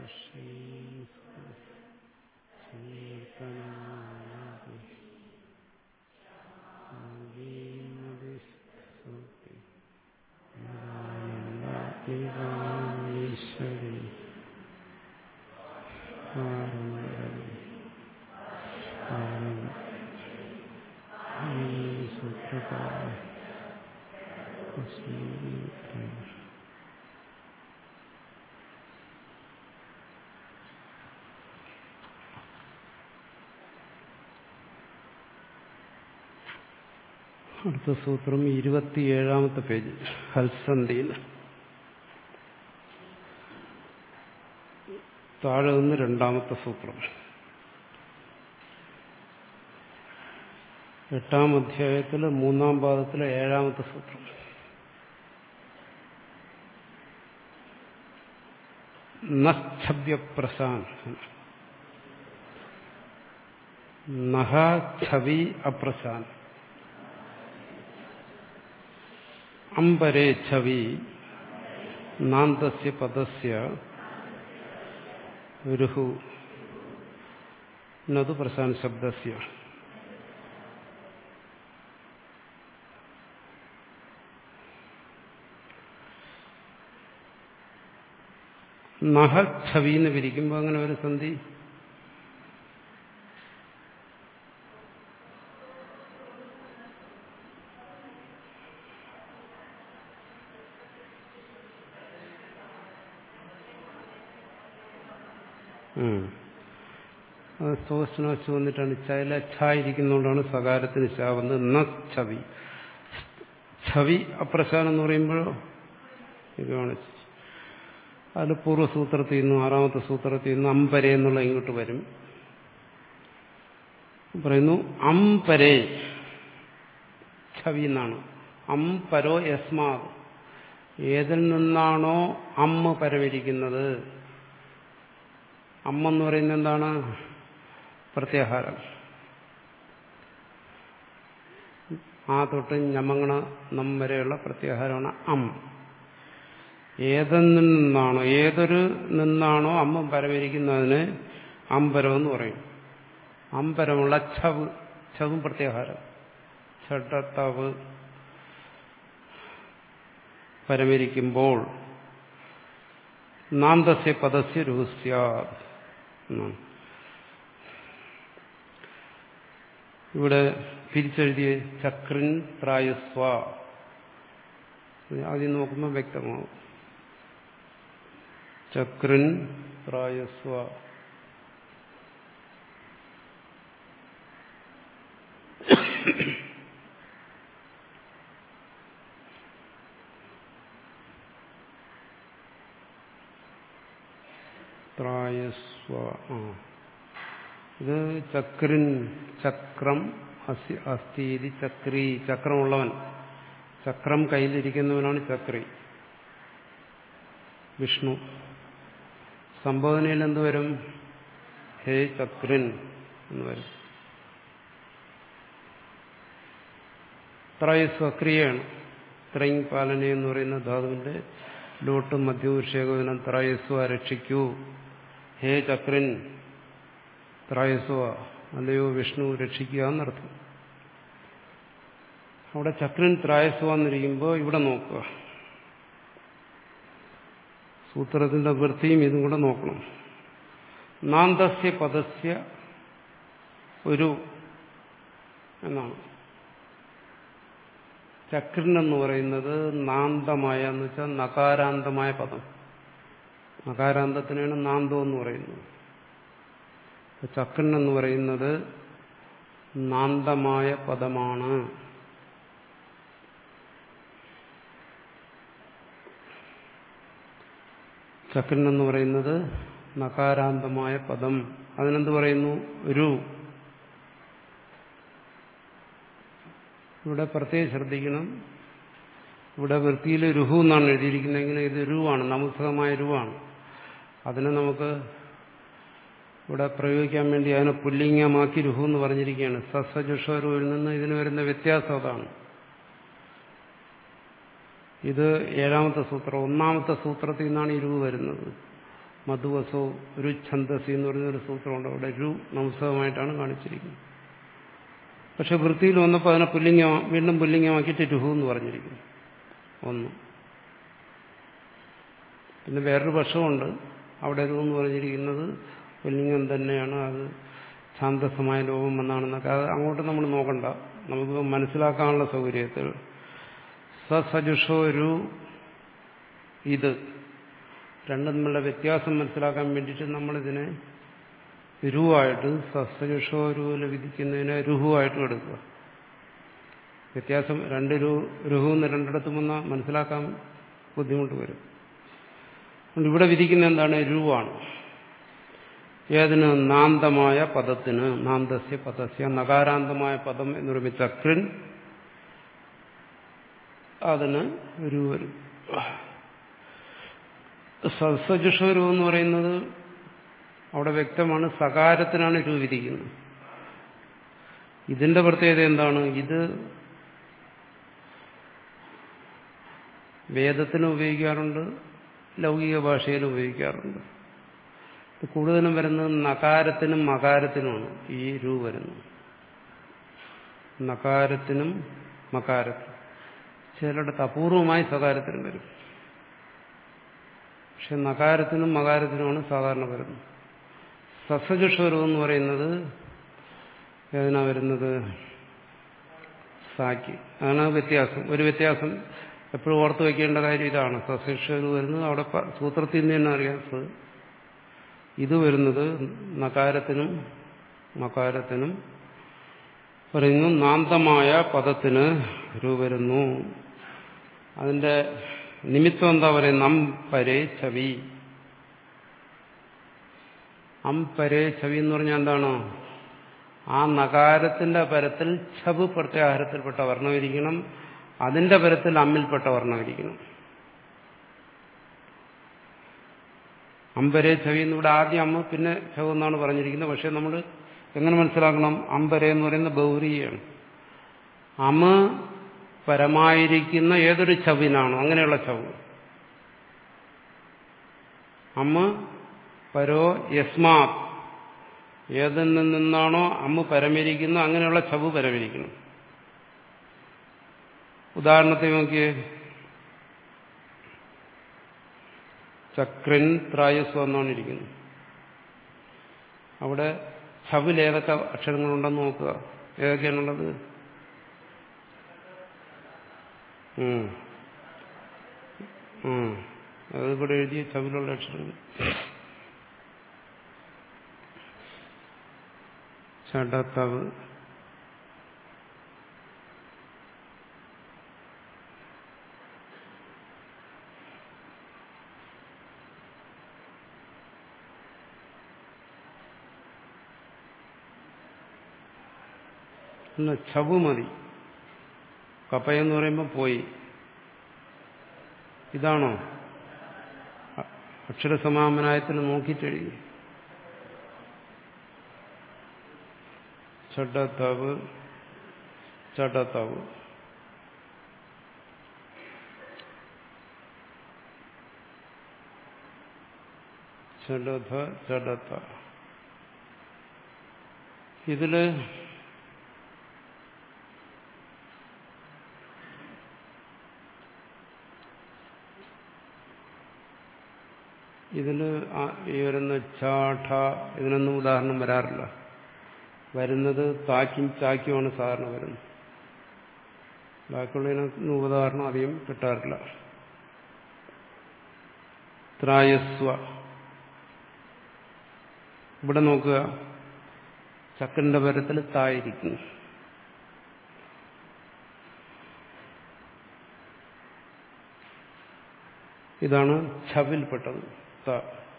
ഈശ്വരി അടുത്ത സൂത്രം ഇരുപത്തിയേഴാമത്തെ പേജ് ഹൽസന്ധിയിൽ താഴെ നിന്ന് രണ്ടാമത്തെ സൂത്രം എട്ടാം അധ്യായത്തിലെ മൂന്നാം പാദത്തിലെ ഏഴാമത്തെ സൂത്രം നഭ്യപ്രശാൻ നഹ ഛവി അപ്രശാൻ അംബരേ ഛവി നാന്തസ്യ പദസ്യ രുഹു നതു പ്രശാൻ ശബ്ദസ്യ നഹ ഛവി എന്ന് പിരിക്കുമ്പോൾ അങ്ങനെ ഒരു സന്ധി അത് സ്തോസ്നോച്ച് വന്നിട്ടാണ് ചൈല ഛ ഇരിക്കുന്നതുകൊണ്ടാണ് സകാരത്തിന് ശ വന്നത് ന ഛവി ഛവി അപ്രശാനം എന്ന് പറയുമ്പോഴോ ഇതാണ് അതിൽ പൂർവ്വസൂത്രത്തിൽ നിന്നും ആറാമത്തെ സൂത്രത്തിൽ നിന്നും അമ്പരെ എന്നുള്ള ഇങ്ങോട്ട് വരും പറയുന്നു അംപരേ ഛവി എന്നാണ് അംപരോ യസ്മാ ഏതിൽ നിന്നാണോ അമ്മ പരമിരിക്കുന്നത് അമ്മ എന്ന് പറയുന്നത് എന്താണ് പ്രത്യാഹാരം ആ തൊട്ട് ഞമങ്ങണ നം വരെയുള്ള പ്രത്യാഹാരമാണ് അം ഏതെന്നിൽ നിന്നാണോ ഏതൊരു നിന്നാണോ അമ്മ പരമിരിക്കുന്നതിന് അമ്പരം എന്ന് പറയും അമ്പരമുള്ള ഛവ് ഛവും പ്രത്യാഹാരം ഛട്ടത്തവ് പരമിരിക്കുമ്പോൾ നാന്തസ്യ പദസ്യ രഹസ്യ ഇവിടെ തിരിച്ചെഴുതിയ ചക്രൻ പ്രായസ്വ ആദ്യം നോക്കുമ്പോൾ വ്യക്തമാവും ചക്രൻ പ്രായസ്വ ത്രായസ്വ ആ ഇത് ചക്രൻ ചക്രം അസ്ഥീതി ചക്രി ചക്രമുള്ളവൻ ചക്രം കയ്യിലിരിക്കുന്നവനാണ് ചക്രി വിഷ്ണു സംബോധനയിൽ എന്ത് വരും ഹേ ചക്രൻ എന്ന് വരും ത്രയസ്വ ക്രിയയാണ് ത്രൈങ് പാലന എന്ന് പറയുന്ന ധാതുവിന്റെ ലോട്ടും മധ്യപുരുഷേകോദിനം ത്രയസ്വ രക്ഷിക്കൂ ഹേ ചക്രൻ ത്രയസ്വ അല്ലയോ വിഷ്ണു രക്ഷിക്കുക എന്നർത്ഥം അവിടെ ചക്രൻ ത്രായസ്വ എന്നിരിക്കുമ്പോൾ ഇവിടെ നോക്കുക സൂത്രത്തിന്റെ വൃത്തിയും ഇതും കൂടെ നോക്കണം നാന്തസ്യ പദസ്യ ഒരു എന്നാണ് ചക്രൻ എന്ന് പറയുന്നത് നാന്തമായ എന്ന് വെച്ചാൽ നകാരാന്തമായ പദം നകാരാന്തത്തിനാണ് നാന്തം എന്ന് പറയുന്നത് ചക്രൻ എന്ന് പറയുന്നത് നാന്തമായ പദമാണ് ചക്രൻ എന്ന് പറയുന്നത് നകാരാന്തമായ പദം അതിനെന്ത് പറയുന്നു രു ഇവിടെ പ്രത്യേകം ശ്രദ്ധിക്കണം ഇവിടെ വൃത്തിയിൽ രുഹു എന്നാണ് എഴുതിയിരിക്കുന്നതെങ്കിൽ ഇത് രുവാണ് നമുസകമായ രുവാണ് അതിനെ നമുക്ക് ഇവിടെ പ്രയോഗിക്കാൻ വേണ്ടി അതിനെ പുല്ലിംഗമാക്കി രുഹു എന്ന് പറഞ്ഞിരിക്കുകയാണ് സസ്വജുഷോരുവിൽ നിന്ന് ഇതിന് വരുന്ന വ്യത്യാസം അതാണ് ഇത് ഏഴാമത്തെ സൂത്രം ഒന്നാമത്തെ സൂത്രത്തിൽ നിന്നാണ് ഇരുവ് വരുന്നത് മധുവസോ ഒരു ഛന്തസി എന്ന് പറയുന്ന ഒരു സൂത്രമുണ്ട് അവിടെ രു നംസകമായിട്ടാണ് കാണിച്ചിരിക്കുന്നത് പക്ഷെ വൃത്തിയിൽ വന്നപ്പോൾ അതിനെ പുല്ലിംഗം വീണ്ടും പുല്ലിംഗമാക്കിയിട്ട് രുഹു എന്ന് പറഞ്ഞിരിക്കുന്നു ഒന്ന് പിന്നെ വേറൊരു പക്ഷമുണ്ട് അവിടെ രു എന്ന് പറഞ്ഞിരിക്കുന്നത് പുല്ലിംഗം തന്നെയാണ് അത് ശാന്തസമായ ലോകം എന്നാണെന്നൊക്കെ അത് അങ്ങോട്ട് നമ്മൾ നോക്കണ്ട നമുക്ക് മനസ്സിലാക്കാനുള്ള സൗകര്യത്തിൽ സസജുഷോ ഒരു ഇത് രണ്ടും തമ്മിലുള്ള വ്യത്യാസം മനസ്സിലാക്കാൻ വേണ്ടിയിട്ട് നമ്മളിതിനെ രുവായിട്ട് സസജുഷോ രുവിൽ വിധിക്കുന്നതിനെ രുഹുവായിട്ടും എടുക്കുക വ്യത്യാസം രണ്ട് രു രുഹു എന്ന് രണ്ടിടത്തും വന്നാൽ മനസ്സിലാക്കാൻ ബുദ്ധിമുട്ട് വരും അതുകൊണ്ട് ഇവിടെ വിധിക്കുന്ന എന്താണ് രുവാണ് ഏതിന് നാന്തമായ പദത്തിന് നാന്തസ്യ പദസ്യ നകാരാന്തമായ പദം എന്ന് പറയുമ്പോൾ ചക്രൻ അതിന് ഒരു വരും സസജുഷരു എന്ന് പറയുന്നത് അവിടെ വ്യക്തമാണ് സകാരത്തിനാണ് രു വിധിക്കുന്നത് ഇതിന്റെ പ്രത്യേകത എന്താണ് ഇത് വേദത്തിനും ഉപയോഗിക്കാറുണ്ട് ലൗകിക ഭാഷയിലും ഉപയോഗിക്കാറുണ്ട് ഇത് കൂടുതലും വരുന്നത് നകാരത്തിനും മകാരത്തിനുമാണ് ഈ രു വരുന്നത് നകാരത്തിനും മകാരത്തിനും ചിലയിടത്ത് അപൂർവമായി സകാരത്തിനും വരും പക്ഷെ നകാരത്തിനും മകാരത്തിനുമാണ് സാധാരണ വരുന്നത് സസജുഷവരം എന്ന് പറയുന്നത് ഏതിനാ വരുന്നത് സാക്കി അതാണ് വ്യത്യാസം ഒരു വ്യത്യാസം എപ്പോഴും ഓർത്തു വയ്ക്കേണ്ട കാര്യം ഇതാണ് സസജുഷവർ വരുന്നത് അവിടെ സൂത്രത്തിൽ നിന്ന് തന്നെ അറിയാം ഇത് വരുന്നത് നകാരത്തിനും മകാരത്തിനും പറയുന്നു നാന്തമായ പദത്തിന് രൂപരുന്നു അതിന്റെ നിമിത്തം എന്താ പറയുന്നത് അംപരേ ചവി അംപരേ ചവി എന്ന് പറഞ്ഞാൽ എന്താണ് ആ നകാരത്തിന്റെ പരത്തിൽ ഛബ് പ്രത്യാഹാരത്തിൽപ്പെട്ട വർണ്ണമിരിക്കണം അതിന്റെ പരത്തിൽ അമ്മിൽപ്പെട്ട വർണ്ണമിരിക്കണം അമ്പരെ ചവി എന്നിവിടെ ആദ്യം അമ്മ പിന്നെ ചവ് എന്നാണ് പറഞ്ഞിരിക്കുന്നത് പക്ഷെ നമ്മൾ എങ്ങനെ മനസ്സിലാക്കണം അമ്പരെ എന്ന് പറയുന്ന ബൗരിയാണ് അമ പരമായിരിക്കുന്ന ഏതൊരു ചവിനാണോ അങ്ങനെയുള്ള ചവ് അമ്മ പരോ യസ്മാത് ഏതിൽ നിന്നാണോ അമ്മ പരമിരിക്കുന്നു അങ്ങനെയുള്ള ചവ് പരമിരിക്കണം ഉദാഹരണത്തെ നോക്കിയേ ചക്രൻ ത്രായസ്വ എന്നാണ് ഇരിക്കുന്നത് അവിടെ ചവിൽ ഏതൊക്കെ അക്ഷരങ്ങളുണ്ടെന്ന് നോക്കുക ഏതൊക്കെയാണുള്ളത് അതിവിടെ എഴുതിയ ചവിലുള്ള അക്ഷരങ്ങൾ ചടത്തവ് അല്ല ചവ് മതി കപ്പയെന്ന് പറയുമ്പോൾ പോയി ഇതാണോ അക്ഷരസമാമനായത്തിൽ നോക്കിയിട്ടെഴുതി ചടത്തവ് ചടത്തവ് ചടത ചടത്ത ഇതില് ഇതില് ഈ വരുന്ന ചാഠ ഇതിനൊന്നും ഉദാഹരണം വരാറില്ല വരുന്നത് താക്കും ചാക്കുമാണ് സാധാരണ വരുന്നത് ബാക്കിയുള്ളതിനൊന്നും ഉദാഹരണം അധികം കിട്ടാറില്ല ത്രായസ്വ ഇവിടെ നോക്കുക ചക്കന്റെ പരത്തിൽ തായിരിക്കുന്നു ഇതാണ് ഛവിൽപ്പെട്ടത് ത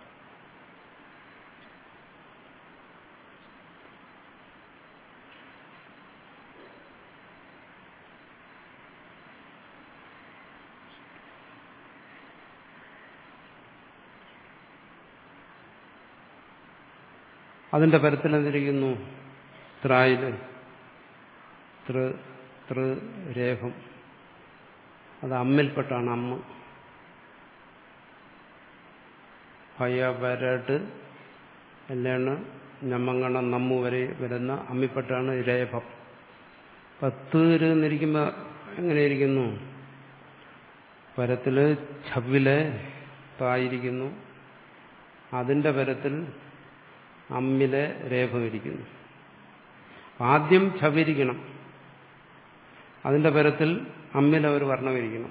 അതിന്റെ പരത്തിൽ എന്തിരിക്കുന്നു ത്രായില് തൃ തൃ രേഖം അത് അമ്മിൽപ്പെട്ടാണ് അമ്മ ഹയ വരട് എല്ലാണ് ഞമ്മങ്ങണ നമ്മു വരെ വരുന്ന അമ്മിപ്പെട്ടാണ് രേഭം പത്ത് എന്നിരിക്കുമ്പോൾ എങ്ങനെയിരിക്കുന്നു പരത്തില് ഛവിലെ തായിരിക്കുന്നു അതിന്റെ പരത്തിൽ അമ്മിലെ രേഖം ഇരിക്കുന്നു ആദ്യം ഛവിരിക്കണം അതിന്റെ പരത്തിൽ അമ്മിലെ ഒരു വർണ്ണമിരിക്കണം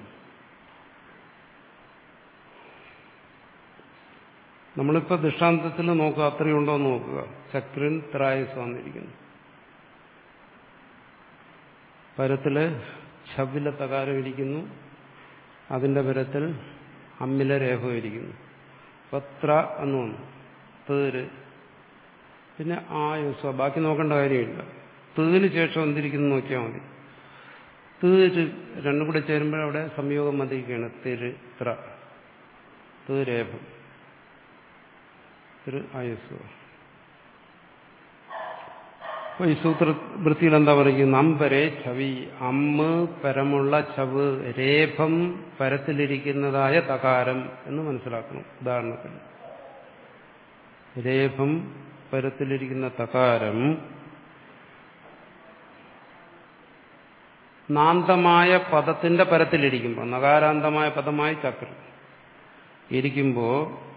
നമ്മളിപ്പോൾ ദൃഷ്ടാന്തത്തിൽ നോക്കുക അത്രയുണ്ടോ എന്ന് നോക്കുക ചക്രൻ ത്രായസ് വന്നിരിക്കുന്നു പരത്തില് ഛവിലെ തകാരം ഇരിക്കുന്നു അതിന്റെ പരത്തിൽ അമ്മിലെ രേഖ ഇരിക്കുന്നു പത്ര എന്ന് വന്നു തേര് പിന്നെ ആ യുസ്വ ബാക്കി നോക്കേണ്ട കാര്യമില്ല തീന് ശേഷം എന്തിരിക്കുന്നു നോക്കിയാൽ മതി തീര് രണ്ടും കൂടെ ചേരുമ്പോൾ അവിടെ സംയോഗം മതിക്കുകയാണ് തിര് ത്ര തീരേഭം തിരു ആയുസ്വ അപ്പൊ ഈ സൂത്ര വൃത്തിയിൽ എന്താ പറയുന്നത് അമ്പരെ ചവി അമ്മ പരമുള്ള ചവ് രേഭം പരത്തിലിരിക്കുന്നതായ തകാരം എന്ന് മനസ്സിലാക്കണം ഉദാഹരണത്തിന് രേഭം പരത്തിലിരിക്കുന്ന തകാരം നാന്തമായ പദത്തിന്റെ പരത്തിലിരിക്കുമ്പോൾ നകാരാന്തമായ പദമായി ചക്രം ഇരിക്കുമ്പോൾ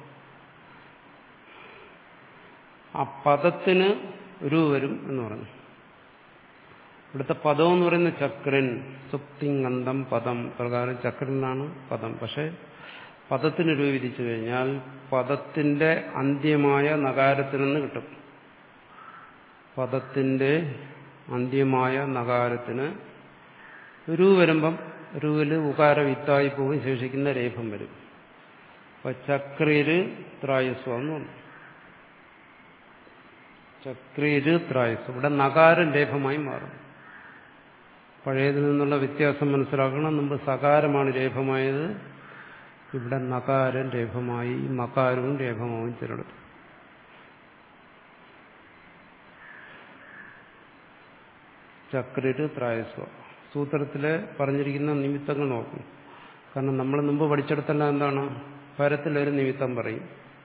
ആ പദത്തിന് ഒരു വരും എന്ന് പറഞ്ഞു ഇവിടുത്തെ പദം എന്ന് പറയുന്ന ചക്രൻ സുപ്തിങ്ങന്തം പദം പ്രകാരം ചക്രനാണ് പദം പക്ഷെ പദത്തിന് രൂപ വിധിച്ചു കഴിഞ്ഞാൽ പദത്തിന്റെ അന്ത്യമായ നകാരത്തിൽ നിന്ന് കിട്ടും പദത്തിന്റെ അന്ത്യമായ നകാരത്തിന് രു വരുമ്പം രുവില് ഉകാര വിത്തായി പോകും ശേഷിക്കുന്ന രേഖം വരും അപ്പൊ ചക്രര് ത്രായസ്വം എന്ന് പറഞ്ഞു ചക്രീര് ത്രായസ് ഇവിടെ നകാരം രേഖമായി മാറും പഴയതിൽ നിന്നുള്ള വ്യത്യാസം മനസ്സിലാക്കണം മുമ്പ് സകാരമാണ് രേഖമായത് ഇവിടെ നകാരം രേഖമായി മകാരവും രേഖമാവും ചിലടത്ത് ചക്രര് ത്രായസ്വ സൂത്രത്തില് പറഞ്ഞിരിക്കുന്ന നിമിത്തങ്ങൾ നോക്കണം കാരണം നമ്മൾ മുമ്പ് പഠിച്ചെടുത്തെല്ലാം എന്താണ് പരത്തിലൊരു നിമിത്തം പറയും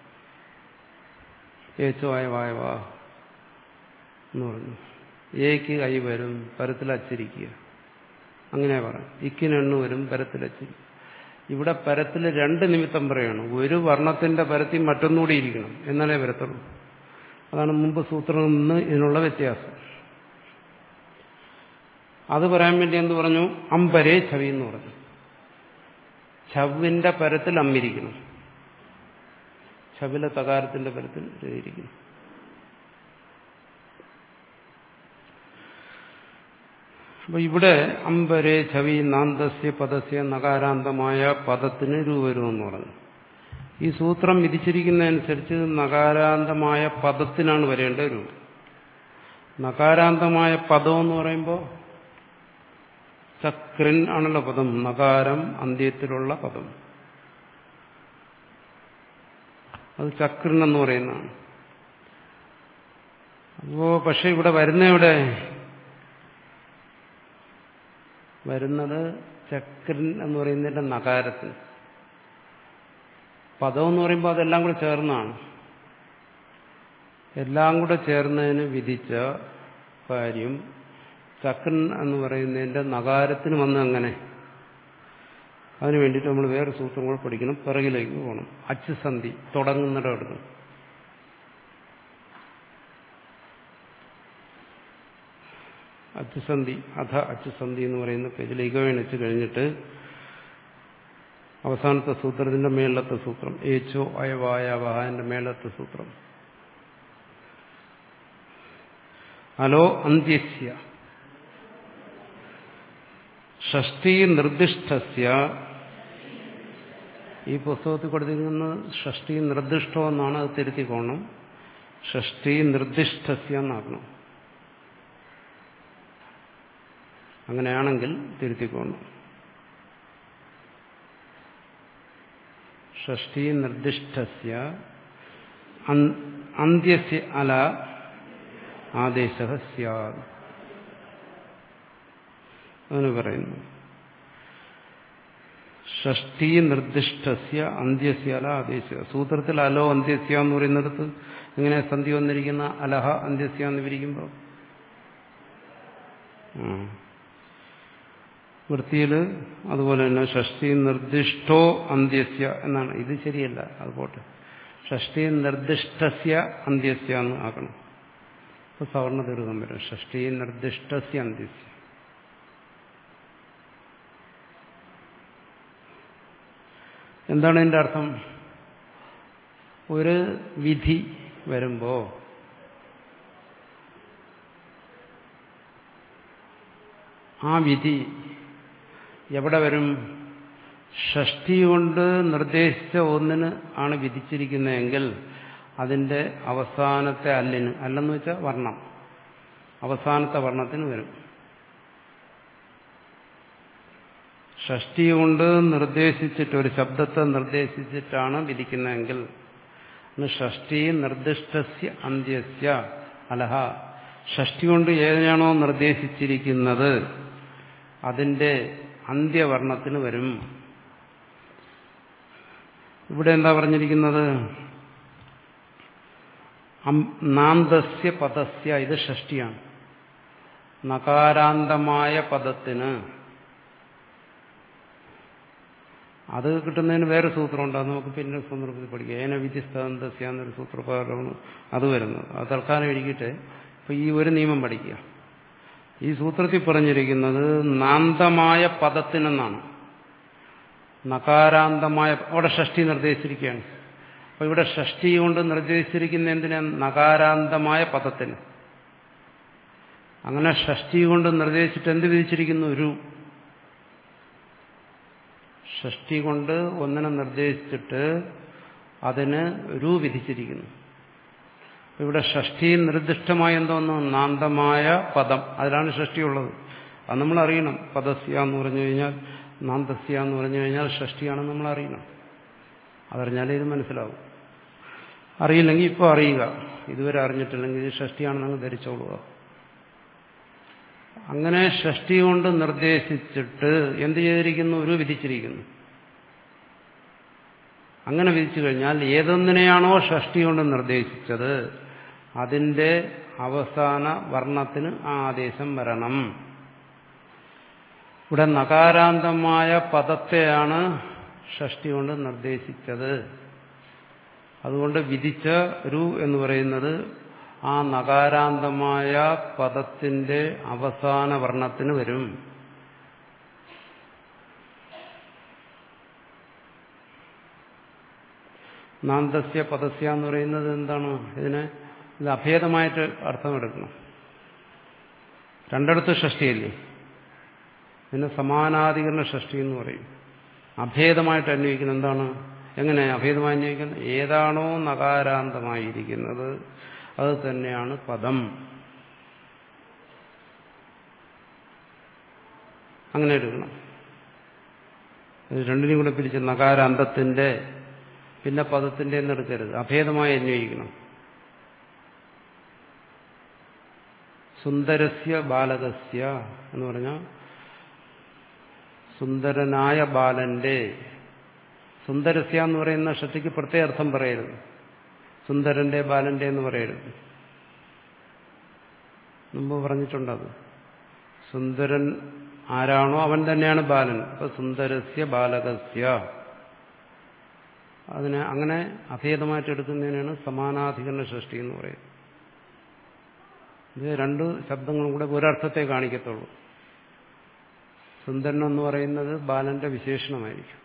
ഏച്ചു ആയ വായവാ എന്ന് പറഞ്ഞു ഏക്ക് കൈ വരും പരത്തിൽ അച്ചിരിക്കുക അങ്ങനെ പറയാം ഇക്കിനെണ്ണു വരും പരത്തിൽ അച്ചിരിക്കുക ഇവിടെ പരത്തിൽ രണ്ട് നിമിത്തം പറയണം ഒരു വർണ്ണത്തിന്റെ പരത്തിൽ മറ്റൊന്നുകൂടി ഇരിക്കണം എന്നാലേ വരത്തുള്ളൂ അതാണ് മുമ്പ് സൂത്രത്തിൽ നിന്ന് ഇതിനുള്ള വ്യത്യാസം അത് പറയാൻ വേണ്ടി എന്ത് പറഞ്ഞു അമ്പരേ ഛവി എന്ന് പറഞ്ഞു ഛവിന്റെ പരത്തിൽ അമ്മിരിക്കണം ഛവിലെ തകാരത്തിന്റെ പരത്തിൽ ഇരിക്കുന്നു അപ്പൊ ഇവിടെ അമ്പരെ ഛവി നാന്തസ്യ പദസ്യ നകാരാന്തമായ പദത്തിന് രൂപരുമെന്ന് പറഞ്ഞു ഈ സൂത്രം വിധിച്ചിരിക്കുന്നതനുസരിച്ച് നകാരാന്തമായ പദത്തിനാണ് വരേണ്ട രൂപം നകാരാന്തമായ പദം എന്ന് പറയുമ്പോൾ ചക്രൻ ആണല്ലോ പദം നകാരം അന്ത്യത്തിലുള്ള പദം അത് ചക്രൻ എന്ന് പറയുന്നതാണ് അപ്പോ പക്ഷെ ഇവിടെ വരുന്ന ഇവിടെ വരുന്നത് ചക്രൻ എന്ന് പറയുന്നതിന്റെ നകാരത്തിൽ പദം എന്ന് പറയുമ്പോൾ അതെല്ലാം കൂടെ ചേർന്നാണ് എല്ലാം കൂടെ ചേർന്നതിന് വിധിച്ച കാര്യം ചക്രൻ എന്ന് പറയുന്നതിന്റെ നകാരത്തിന് വന്ന് അങ്ങനെ അതിനു വേണ്ടിയിട്ട് നമ്മൾ വേറെ സൂത്രം കൂടെ പഠിക്കണം പിറകിലേക്ക് പോകണം അച്ചുസന്ധി തുടങ്ങുന്നിടം അച്ചുസന്ധി അധ അച്ചുസന്ധി എന്ന് പറയുന്ന പേജിൽ ഇകവേണിച്ച് കഴിഞ്ഞിട്ട് അവസാനത്തെ സൂത്രത്തിന്റെ മേളത്തെ സൂത്രം ഏച്ചോ അയവായ വഹാന്റെ മേളത്തെ സൂത്രം അലോ അന്ത്യസ്യ ഷഷ്ടി നിർദ്ദിഷ്ടസ്യ ഈ പുസ്തകത്തിൽ കൊടുത്തിരിക്കുന്നത് ഷഷ്ടി നിർദ്ദിഷ്ടം എന്നാണ് അത് തിരുത്തിക്കോണം ഷഷ്ടി നിർദ്ദിഷ്ടസ്യ എന്നാക്കണം അങ്ങനെയാണെങ്കിൽ തിരുത്തിക്കോണം ഷഷ്ടി നിർദ്ദിഷ്ടസ്യ അന്ത്യസ്യ അല ആദേശ സ്യാദ് അതിന് പറയുന്നു ഷഷ്ടി നിർദ്ദിഷ്ടസ്യ അന്ത്യസ്യ അല ആദേശ സൂത്രത്തിൽ അലോ അന്ത്യസ്യ എന്ന് പറയുന്നിടത്ത് ഇങ്ങനെ സന്ധി വന്നിരിക്കുന്ന അലഹ അന്ത്യസ്യ എന്ന് വിരിക്കുമ്പോൾ വൃത്തിയിൽ അതുപോലെ തന്നെ ഷഷ്ടി നിർദ്ദിഷ്ടോ അന്ത്യസ്യ എന്നാണ് ഇത് ശരിയല്ല അത് പോട്ടെ ഷഷ്ടി നിർദ്ദിഷ്ടസ്യ അന്ത്യസ്യ എന്ന് ആക്കണം ഇപ്പൊ സവർണ ദീർഘം വരും ഷഷ്ടി നിർദ്ദിഷ്ടസ്യ അന്ത്യസ്യ എന്താണ് ഇതിന്റെ അർത്ഥം ഒരു വിധി വരുമ്പോ ആ വിധി എവിടെ വരും ഷഷ്ടി കൊണ്ട് നിർദ്ദേശിച്ച ഒന്നിന് ആണ് വിധിച്ചിരിക്കുന്നതെങ്കിൽ അതിന്റെ അവസാനത്തെ അല്ലിന് അല്ലെന്ന് വെച്ചാൽ വർണ്ണം അവസാനത്തെ വർണ്ണത്തിന് വരും ഷഷ്ടി കൊണ്ട് നിർദ്ദേശിച്ചിട്ട് ഒരു ശബ്ദത്തെ നിർദ്ദേശിച്ചിട്ടാണ് വിധിക്കുന്നതെങ്കിൽ ഷഷ്ടി നിർദ്ദിഷ്ടസ്യ അന്ത്യസ്യ അലഹ ഷഷ്ടി കൊണ്ട് ഏതിനാണോ നിർദ്ദേശിച്ചിരിക്കുന്നത് അതിന്റെ അന്ത്യവർണത്തിന് വരും ഇവിടെ എന്താ പറഞ്ഞിരിക്കുന്നത് നാന്തസ്യ പദസ്യ ഇത് ഷഷ്ടിയാണ് നകാരാന്തമായ പദത്തിന് അത് കിട്ടുന്നതിന് വേറെ സൂത്രമുണ്ട് അത് നമുക്ക് പിന്നെ സന്ദർഭത്തിൽ പഠിക്കാം ഏന വിധിസ്തന്തസ്യ എന്നൊരു സൂത്രപ്രകാരമാണ് അത് വരുന്നത് അത് തൽക്കാലം എഴുതിയിട്ട് ഇപ്പൊ ഈ ഒരു നിയമം പഠിക്കുക ഈ സൂത്രത്തിൽ പറഞ്ഞിരിക്കുന്നത് നാന്തമായ പദത്തിനെന്നാണ് നകാരാന്തമായ അവിടെ ഷഷ്ടി നിർദ്ദേശിച്ചിരിക്കുകയാണ് അപ്പൊ ഇവിടെ ഷഷ്ടി കൊണ്ട് നിർദ്ദേശിച്ചിരിക്കുന്ന എന്തിനാ നകാരാന്തമായ പദത്തിന് അങ്ങനെ ഷഷ്ടി കൊണ്ട് നിർദ്ദേശിച്ചിട്ട് എന്ത് വിധിച്ചിരിക്കുന്നു ഒരു ഷഷ്ടി കൊണ്ട് ഒന്നിനെ നിർദ്ദേശിച്ചിട്ട് അതിന് രൂ വിധിച്ചിരിക്കുന്നു ഇവിടെ ഷഷ്ടി നിർദ്ദിഷ്ടമായ എന്തോന്ന് നാന്തമായ പദം അതിലാണ് ഷഷ്ടിയുള്ളത് അത് നമ്മൾ അറിയണം പദസ്യ എന്ന് പറഞ്ഞു കഴിഞ്ഞാൽ നാന്തസ്യ എന്ന് പറഞ്ഞു കഴിഞ്ഞാൽ ഷഷ്ടിയാണെന്ന് നമ്മൾ അറിയണം അതറിഞ്ഞാലേ ഇത് മനസ്സിലാവും അറിയില്ലെങ്കിൽ ഇപ്പോൾ അറിയുക ഇതുവരെ അറിഞ്ഞിട്ടില്ലെങ്കിൽ ഇത് ഷഷ്ടിയാണെന്ന് ധരിച്ചോളുക അങ്ങനെ ഷഷ്ടി കൊണ്ട് നിർദ്ദേശിച്ചിട്ട് എന്ത് ചെയ്തിരിക്കുന്നു ഒരു വിധിച്ചിരിക്കുന്നു അങ്ങനെ വിധിച്ചു കഴിഞ്ഞാൽ ഏതൊന്നിനെയാണോ ഷഷ്ടി കൊണ്ട് നിർദ്ദേശിച്ചത് അതിന്റെ അവസാന വർണ്ണത്തിന് ആ ആദേശം വരണം ഇവിടെ നകാരാന്തമായ പദത്തെയാണ് ഷഷ്ടി കൊണ്ട് നിർദ്ദേശിച്ചത് അതുകൊണ്ട് വിധിച്ച രു എന്ന് പറയുന്നത് ആ നകാരാന്തമായ പദത്തിന്റെ അവസാന വർണ്ണത്തിന് വരും നാന്തസ്യ പദസ്യ എന്ന് പറയുന്നത് എന്താണ് ഇതിനെ ഇത് അഭേദമായിട്ട് അർത്ഥമെടുക്കണം രണ്ടിടത്ത് ഷഷ്ടിയല്ലേ ഇതിന് സമാനാധികരണ ഷഷ്ടി എന്ന് പറയും അഭേദമായിട്ട് അന്വയിക്കുന്നത് എന്താണ് എങ്ങനെ അഭേദമായി അന്വയിക്കുന്നത് ഏതാണോ നകാരാന്തമായിരിക്കുന്നത് അത് തന്നെയാണ് പദം അങ്ങനെ എടുക്കണം ഇത് രണ്ടിനും കൂടെ പിരിച്ച് നകാരാന്തത്തിന്റെ പിന്നെ പദത്തിന്റെ എന്ന് എടുക്കരുത് അഭേദമായി അന്വയിക്കണം സുന്ദരസ്യ ബാലകസ്യ എന്ന് പറഞ്ഞാൽ സുന്ദരനായ ബാലന്റെ സുന്ദരസ്യ എന്ന് പറയുന്ന ഷട്ടിക്ക് പ്രത്യേക അർത്ഥം പറയരുത് സുന്ദരന്റെ ബാലന്റെ എന്ന് പറയരുത് മുമ്പ് പറഞ്ഞിട്ടുണ്ടത് സുന്ദരൻ ആരാണോ അവൻ തന്നെയാണ് ബാലൻ അപ്പൊ സുന്ദരസ്യ ബാലകസ്യ അതിനെ അങ്ങനെ അഭേദമായിട്ട് എടുക്കുന്നതിനാണ് സമാനാധികരണ സൃഷ്ടി എന്ന് പറയുന്നത് ഇത് രണ്ട് ശബ്ദങ്ങളും കൂടെ ഒരർത്ഥത്തെ കാണിക്കത്തുള്ളൂ സുന്ദരൻ എന്ന് പറയുന്നത് ബാലന്റെ വിശേഷണമായിരിക്കും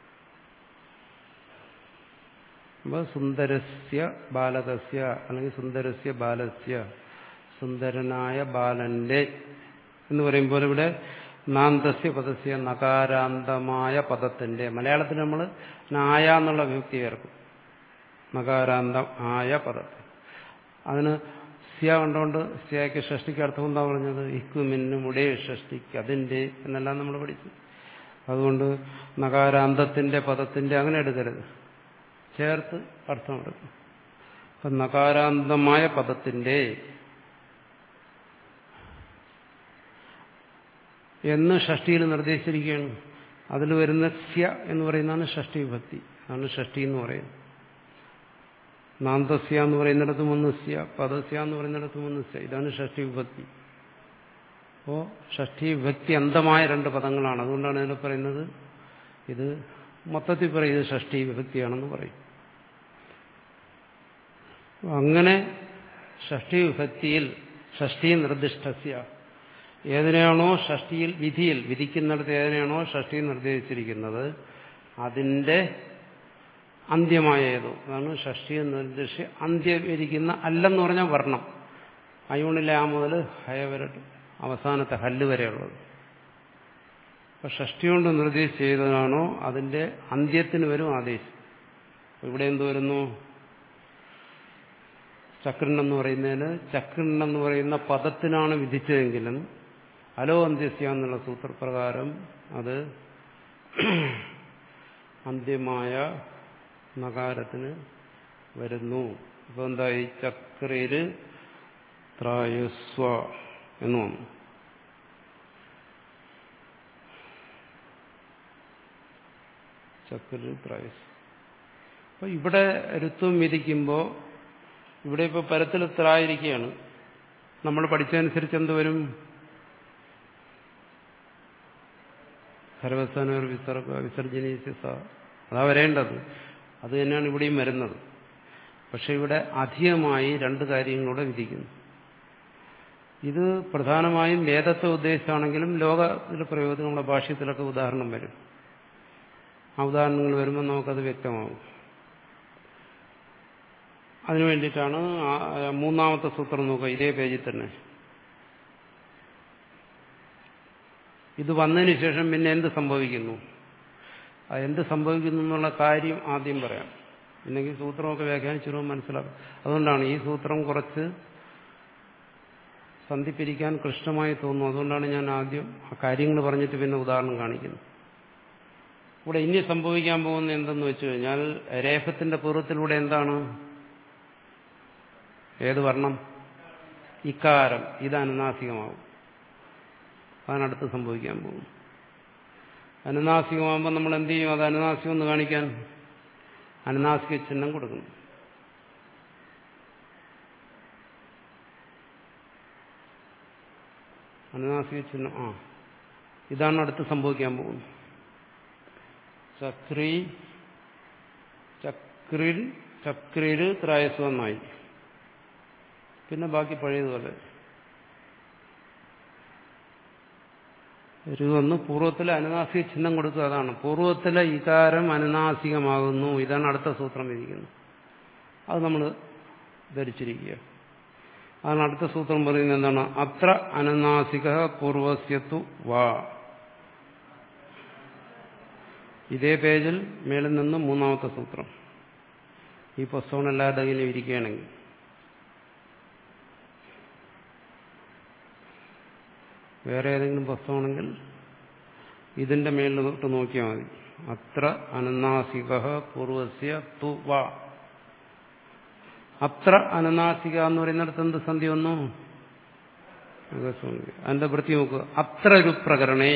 അപ്പോൾ സുന്ദരസ്യ ബാലകസ്യ അല്ലെങ്കിൽ സുന്ദരസ്യ ബാലസ്യ സുന്ദരനായ ബാലന്റെ എന്ന് പറയുമ്പോൾ ഇവിടെ നാന്തസ്യ പദസ്യ നകാരാന്തമായ പദത്തിന്റെ മലയാളത്തിൽ നമ്മൾ നായ എന്നുള്ള വിഭക്തി ചേർക്കും നകാരാന്തം ആയ പദത്തെ അതിന് സ്യ കണ്ടുകൊണ്ട് സ്യയ്ക്ക് ഷഷ്ടിക്ക് അർത്ഥം എന്താ പറഞ്ഞത് ഇക്കു മിന്നും ഉടേ ഷഷ്ടിക്ക് അതിന്റെ എന്നെല്ലാം നമ്മൾ പഠിച്ചു അതുകൊണ്ട് നകാരാന്തത്തിന്റെ പദത്തിന്റെ അങ്ങനെ എടുക്കരുത് ചേർത്ത് അർത്ഥം എടുക്കും അപ്പൊ നകാരാന്തമായ പദത്തിന്റെ എന്ന് ഷഷ്ടിയിൽ നിർദ്ദേശിച്ചിരിക്കുകയാണ് അതിൽ വരുന്ന സ്യ എന്ന് പറയുന്നതാണ് ഷഷ്ടി വിഭക്തി അതാണ് ഷഷ്ടി എന്ന് പറയുന്നത് നാന്തസ്യ എന്ന് പറയുന്നിടത്ത് ഒന്ന് സ്യ പദസ്യ എന്ന് പറയുന്നിടത്ത് ഒന്ന് സ്യ ഇതാണ് ഷഷ്ടി വിഭക്തി അപ്പോ ഷഷ്ടി വിഭക്തി അന്തമായ രണ്ട് പദങ്ങളാണ് അതുകൊണ്ടാണ് ഇതിൽ പറയുന്നത് ഇത് മൊത്തത്തിൽ പറയും ഇത് ഷഷ്ടി വിഭക്തിയാണെന്ന് പറയും അങ്ങനെ ഷഷ്ടി വിഭക്തിയിൽ ഷഷ്ടി നിർദ്ദിഷ്ടസ്യ ഏതിനെയാണോ ഷഷ്ടിയിൽ വിധിയിൽ വിധിക്കുന്നിടത്ത് ഏതിനെയാണോ ഷഷ്ടി നിർദ്ദേശിച്ചിരിക്കുന്നത് അതിന്റെ അന്ത്യമായ ഏതോ അതാണ് ഷഷ്ടി നിർദ്ദേശിച്ച് അന്ത്യം ഇരിക്കുന്ന അല്ലെന്ന് പറഞ്ഞാൽ വർണ്ണം അയൂണിലെ ആ മുതൽ ഹയ വരെ അവസാനത്തെ ഹല്ല് വരെയുള്ളത് അപ്പൊ ഷഷ്ടി കൊണ്ട് നിർദ്ദേശിച്ച് ചെയ്തതാണോ അതിന്റെ അന്ത്യത്തിന് വരും ആദേശം ഇവിടെ എന്ത് വരുന്നു ചക്രൻ എന്ന് പറയുന്നതിന് ചക്രൻ എന്ന് പറയുന്ന പദത്തിനാണ് വിധിച്ചതെങ്കിലും അലോ അന്ത്യസ്യ എന്നുള്ള സൂത്രപ്രകാരം അത് അന്ത്യമായ നകാരത്തിന് വരുന്നു ഇപ്പൊ എന്തായി ചക്രയില് ത്രായസ്വ എന്ന് വന്നു ചക്രയിൽ ത്രായസ് അപ്പൊ ഇവിടെ ഋത്വം വിധിക്കുമ്പോൾ ഇവിടെ ഇപ്പോൾ പരത്തിൽ ത്രായിരിക്കുകയാണ് നമ്മൾ പഠിച്ചതനുസരിച്ച് എന്ത് വരും സർവസ്ഥാന വിസർഗ വിസർജനീസ്യ അതാ വരേണ്ടത് അത് തന്നെയാണ് ഇവിടെയും വരുന്നത് പക്ഷെ ഇവിടെ അധികമായി രണ്ട് കാര്യങ്ങളൂടെ വിധിക്കുന്നു ഇത് പ്രധാനമായും വേദത്തെ ഉദ്ദേശിച്ചാണെങ്കിലും ലോകത്തിലെ പ്രയോഗത്തിൽ നമ്മുടെ ഭാഷ്യത്തിലൊക്കെ ഉദാഹരണം വരും ആ ഉദാഹരണങ്ങൾ വരുമ്പോൾ നമുക്കത് വ്യക്തമാകും അതിനു വേണ്ടിയിട്ടാണ് മൂന്നാമത്തെ സൂത്രം നോക്കുക ഇതേ പേജിൽ തന്നെ ഇത് വന്നതിന് ശേഷം പിന്നെ എന്ത് സംഭവിക്കുന്നു എന്ത് സംഭവിക്കുന്നു എന്നുള്ള കാര്യം ആദ്യം പറയാം ഇല്ലെങ്കിൽ സൂത്രമൊക്കെ വ്യാഖ്യാനിച്ചു മനസ്സിലാക്കും അതുകൊണ്ടാണ് ഈ സൂത്രം കുറച്ച് സന്ധി പിരിക്കാൻ ക്ലിഷ്ടമായി തോന്നുന്നു അതുകൊണ്ടാണ് ഞാൻ ആദ്യം ആ കാര്യങ്ങൾ പറഞ്ഞിട്ട് പിന്നെ ഉദാഹരണം കാണിക്കുന്നത് ഇവിടെ ഇനി സംഭവിക്കാൻ പോകുന്ന എന്തെന്ന് വെച്ചു കഴിഞ്ഞാൽ രേഖത്തിന്റെ പൂർവ്വത്തിലൂടെ എന്താണ് ഏത് വർണ്ണം ഇക്കാരം ഇത് അനുനാസികമാവും അതാണ് അടുത്ത് സംഭവിക്കാൻ പോകും അനുനാസികമാകുമ്പോൾ നമ്മൾ എന്ത് ചെയ്യും അത് അനുനാസികം എന്ന് കാണിക്കാൻ അനുനാസിക ചിഹ്നം കൊടുക്കണം അനുനാസിക ചിഹ്നം ആ ഇതാണ് അടുത്ത് സംഭവിക്കാൻ പോകുന്നത് ചക്രി ചക്രിൽ ചക്രിര് ത്രായസ്വന്നായി പിന്നെ ബാക്കി പഴയതുപോലെ രുവെന്ന് പൂർവ്വത്തിലെ അനുനാസിക ചിഹ്നം കൊടുക്കുക അതാണ് പൂർവ്വത്തിലെ ഇകാരം അനുനാസികമാകുന്നു ഇതാണ് അടുത്ത സൂത്രം വിധിക്കുന്നത് അത് നമ്മൾ ധരിച്ചിരിക്കുക അതാണ് അടുത്ത സൂത്രം പറയുന്നത് എന്താണ് അത്ര അനുനാസിക പൂർവസ്യത്തു വാ ഇതേ പേജിൽ മേളിൽ നിന്ന് മൂന്നാമത്തെ സൂത്രം ഈ പുസ്തകം എല്ലാവരുടെ കയ്യിലും ഇരിക്കുകയാണെങ്കിൽ വേറെ ഏതെങ്കിലും പുസ്തകമാണെങ്കിൽ ഇതിന്റെ മേളിൽ തൊട്ട് നോക്കിയാൽ മതി അത്ര അനുനാസിക പൂർവസ്യ തു വ അത്ര അനുനാസിക എന്ന് പറയുന്നിടത്ത് എന്ത് സന്ധി വന്നു അതിന്റെ വൃത്തി നോക്കുക അത്ര ഒരു പ്രകരണേ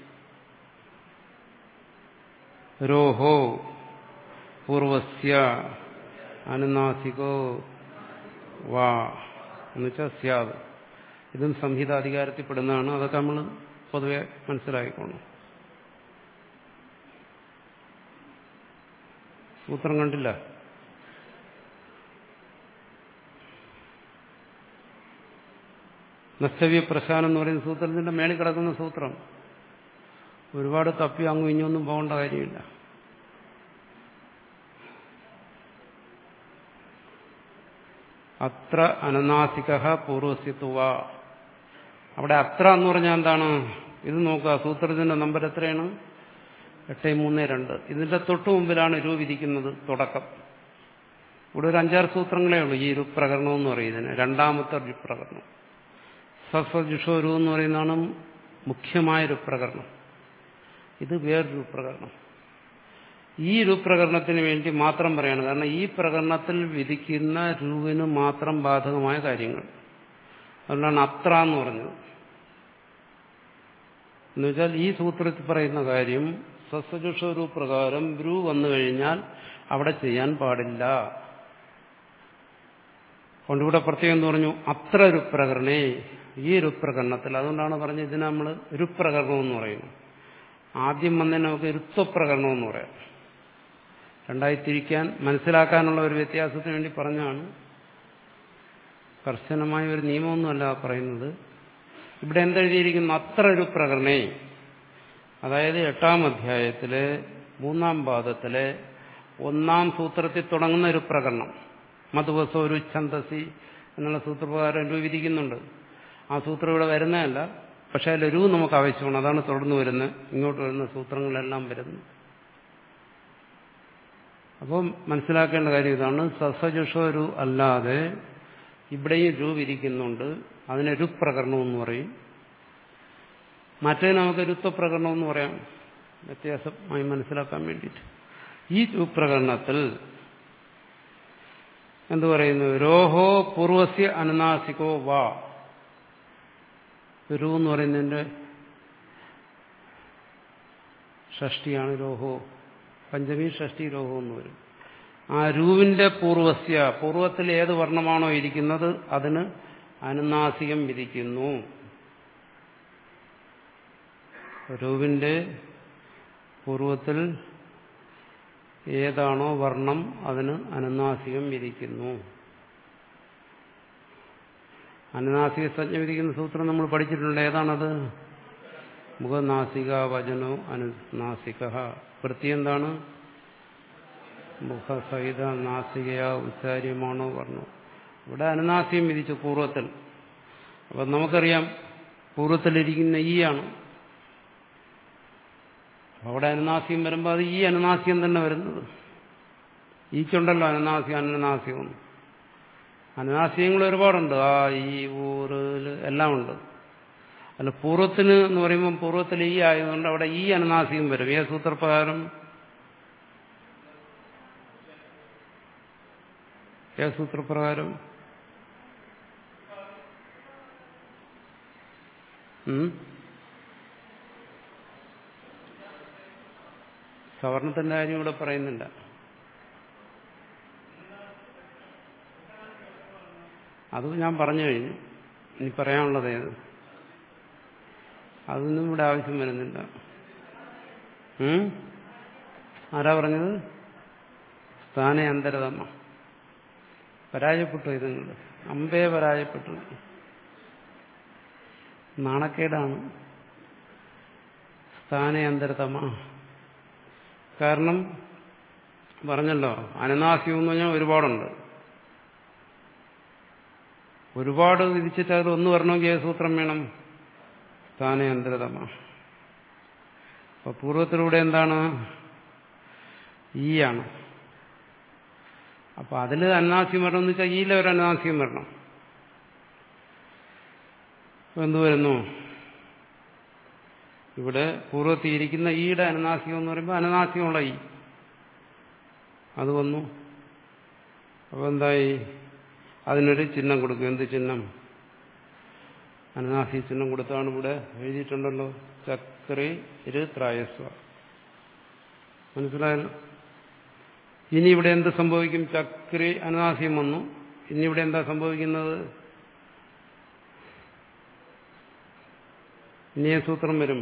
രോഹോ പൂർവസ്യ അനുനാസികോ വാ എന്നുവെച്ചാൽ സ്യാദ് ഇതും സംഹിത അധികാരത്തിൽപ്പെടുന്നതാണ് അതൊക്കെ നമ്മൾ പൊതുവെ മനസ്സിലാക്കിക്കോണം സൂത്രം കണ്ടില്ല നസ്തവ്യ പ്രശാനം എന്ന് പറയുന്ന സൂത്രത്തിന്റെ മേളിൽ കിടക്കുന്ന സൂത്രം ഒരുപാട് തപ്പി അങ്ങും ഇഞ്ഞൊന്നും പോകേണ്ട കാര്യമില്ല അത്ര അനനാസിക പൂർവസ്യത്വ അവിടെ അത്ര എന്ന് പറഞ്ഞാൽ എന്താണ് ഇത് നോക്കുക സൂത്രത്തിന്റെ നമ്പർ എത്രയാണ് എട്ട് മൂന്ന് രണ്ട് ഇതിന്റെ തൊട്ടു മുമ്പിലാണ് രൂ വിധിക്കുന്നത് തുടക്കം ഇവിടെ ഒരു അഞ്ചാറ് സൂത്രങ്ങളേ ഉള്ളൂ ഈ രുപ്രകരണം എന്ന് പറയുന്നതിന് രണ്ടാമത്തെ രുപ്രകരണം സസ്വജുഷോരു എന്ന് പറയുന്നതാണ് മുഖ്യമായ രുപ്രകരണം ഇത് വേറൊരു പ്രകരണം ഈ രൂപ്രകരണത്തിന് വേണ്ടി മാത്രം പറയാണ് കാരണം ഈ പ്രകരണത്തിൽ വിധിക്കുന്ന രൂപിന് മാത്രം ബാധകമായ കാര്യങ്ങൾ അതുകൊണ്ടാണ് അത്ര എന്ന് പറഞ്ഞത് എന്നുവെച്ചാൽ ഈ സൂത്രത്തിൽ പറയുന്ന കാര്യം സസജുഷരു പ്രകാരം രു വന്നു കഴിഞ്ഞാൽ അവിടെ ചെയ്യാൻ പാടില്ല കൊണ്ടിവിടെ പ്രത്യേകം എന്ന് പറഞ്ഞു അത്ര ഒരു പ്രകരണേ ഈ ഒരു പ്രകരണത്തിൽ അതുകൊണ്ടാണ് പറഞ്ഞത് ഇതിന് നമ്മൾ രുപ്രകരണം എന്ന് പറയുന്നത് ആദ്യം വന്നതിന് നമുക്ക് രുത്വപ്രകരണം എന്ന് പറയാം രണ്ടായി തിരിക്കാൻ മനസ്സിലാക്കാനുള്ള ഒരു വ്യത്യാസത്തിന് വേണ്ടി പറഞ്ഞാണ് കർശനമായ ഒരു നിയമമൊന്നുമല്ല പറയുന്നത് ഇവിടെ എന്തെഴുതിയിരിക്കുന്നു അത്ര ഒരു പ്രകരണേ അതായത് എട്ടാം അധ്യായത്തിലെ മൂന്നാം പാദത്തിലെ ഒന്നാം സൂത്രത്തിൽ തുടങ്ങുന്ന ഒരു പ്രകരണം മധുവസോ ഒരു ഛന്തസി എന്നുള്ള സൂത്രപ്രകാരം രൂപീകരിക്കുന്നുണ്ട് ആ സൂത്രം ഇവിടെ വരുന്നതല്ല പക്ഷെ അതിൽ രൂ നമുക്ക് ആവശ്യമാണ് അതാണ് തുടർന്ന് വരുന്നത് ഇങ്ങോട്ട് വരുന്ന സൂത്രങ്ങളെല്ലാം വരുന്നു അപ്പം മനസ്സിലാക്കേണ്ട കാര്യം ഇതാണ് സസജുഷോരു അല്ലാതെ ഇവിടെയും രൂ വിരിക്കുന്നുണ്ട് അതിനെ രുപ്രകരണം എന്ന് പറയും മറ്റേ നമുക്ക് രുത്വപ്രകരണം എന്ന് പറയാം വ്യത്യാസമായി മനസ്സിലാക്കാൻ വേണ്ടിയിട്ട് ഈ രുപ്രകരണത്തിൽ എന്തു പറയുന്നു രോഹോ പൂർവസ്യ അനുനാസികോ വാ രു എന്ന് പറയുന്നതിന്റെ ഷഷ്ടിയാണ് രോഹോ പഞ്ചമി ഷഷ്ടി രോഹോ എന്ന് വരും ആ രൂവിന്റെ പൂർവസ്യ പൂർവത്തിൽ ഏത് വർണ്ണമാണോ ഇരിക്കുന്നത് അതിന് അനുനാസികം വിധിക്കുന്നു രൂവിന്റെ പൂർവത്തിൽ ഏതാണോ വർണ്ണം അതിന് അനുനാസികം വിധിക്കുന്നു അനുനാസിക സജ്ഞ വിധിക്കുന്ന സൂത്രം നമ്മൾ പഠിച്ചിട്ടുണ്ട് ഏതാണത് മുഖനാസിക വചനോ അനുനാസിക വൃത്തി എന്താണ് മുഖസഹിത നാസികയാ ഉച്ചാര്യമാണോ വർണ്ണോ ഇവിടെ അനുനാസികം വിധിച്ചു പൂർവ്വത്തിൽ അപ്പം നമുക്കറിയാം പൂർവ്വത്തിലിരിക്കുന്ന ഈ ആണ് അവിടെ അനുനാസികം വരുമ്പോൾ അത് ഈ അനുനാസികം തന്നെ വരുന്നത് ഈക്കുണ്ടല്ലോ അനുനാസികം അനുനാസികം അനുനാസികങ്ങൾ ഒരുപാടുണ്ട് ആ ഈ ഊറിൽ എല്ലാം ഉണ്ട് അല്ല പൂർവ്വത്തിന് എന്ന് പറയുമ്പോൾ പൂർവ്വത്തിൽ ഈ ആയതുകൊണ്ട് അവിടെ ഈ അനുനാസികം വരും ഏ സൂത്രപ്രകാരം ഏ സൂത്രപ്രകാരം സവർണത്തിന്റെ കാര്യം ഇവിടെ പറയുന്നില്ല അത് ഞാൻ പറഞ്ഞു കഴിഞ്ഞു ഇനി പറയാനുള്ളത് ഏത് അതൊന്നും ഇവിടെ ആവശ്യം വരുന്നില്ല ആരാ പറഞ്ഞത് സ്ഥാന അന്തരതമ്മ പരാജയപ്പെട്ടു ഇത് നിങ്ങൾ അമ്പേ പരാജയപ്പെട്ടു നാണക്കേടാണ് സ്ഥാന അന്തരതമ കാരണം പറഞ്ഞല്ലോ അനനാസ്യം എന്ന് പറഞ്ഞാൽ ഒരുപാടുണ്ട് ഒരുപാട് വിധിച്ചിട്ട് അതിൽ ഒന്ന് വരണമെങ്കിൽ ഏത് സൂത്രം വേണം സ്ഥാനയന്ത്രതമ അപ്പൊ പൂർവ്വത്തിലൂടെ എന്താണ് ഈ ആണ് അപ്പൊ അതിൽ അന്നാസ്യം വരണം എന്ന് വെച്ചാൽ ഈയിലെ ഒരു അനാസ്യം വരണം എന്തു വരുന്നു ഇവിടെ പൂർവ്വത്തിയിരിക്കുന്ന ഈയുടെ അനനാസ്യം എന്ന് പറയുമ്പോൾ അനനാസ്യമുള്ള ഈ അത് വന്നു അപ്പൊ എന്തായി അതിനൊരു ചിഹ്നം കൊടുക്കും എന്ത് ചിഹ്നം അനനാസി ചിഹ്നം കൊടുത്താണ് ഇവിടെ എഴുതിയിട്ടുണ്ടല്ലോ ചക്രി ഇരു ത്രായസ്വ മനസ്സിലായല്ലോ ഇനി ഇവിടെ എന്ത് സംഭവിക്കും ചക്രി അനനാസ്യം വന്നു ഇനി ഇവിടെ എന്താ സംഭവിക്കുന്നത് ഇനി സൂത്രം വരും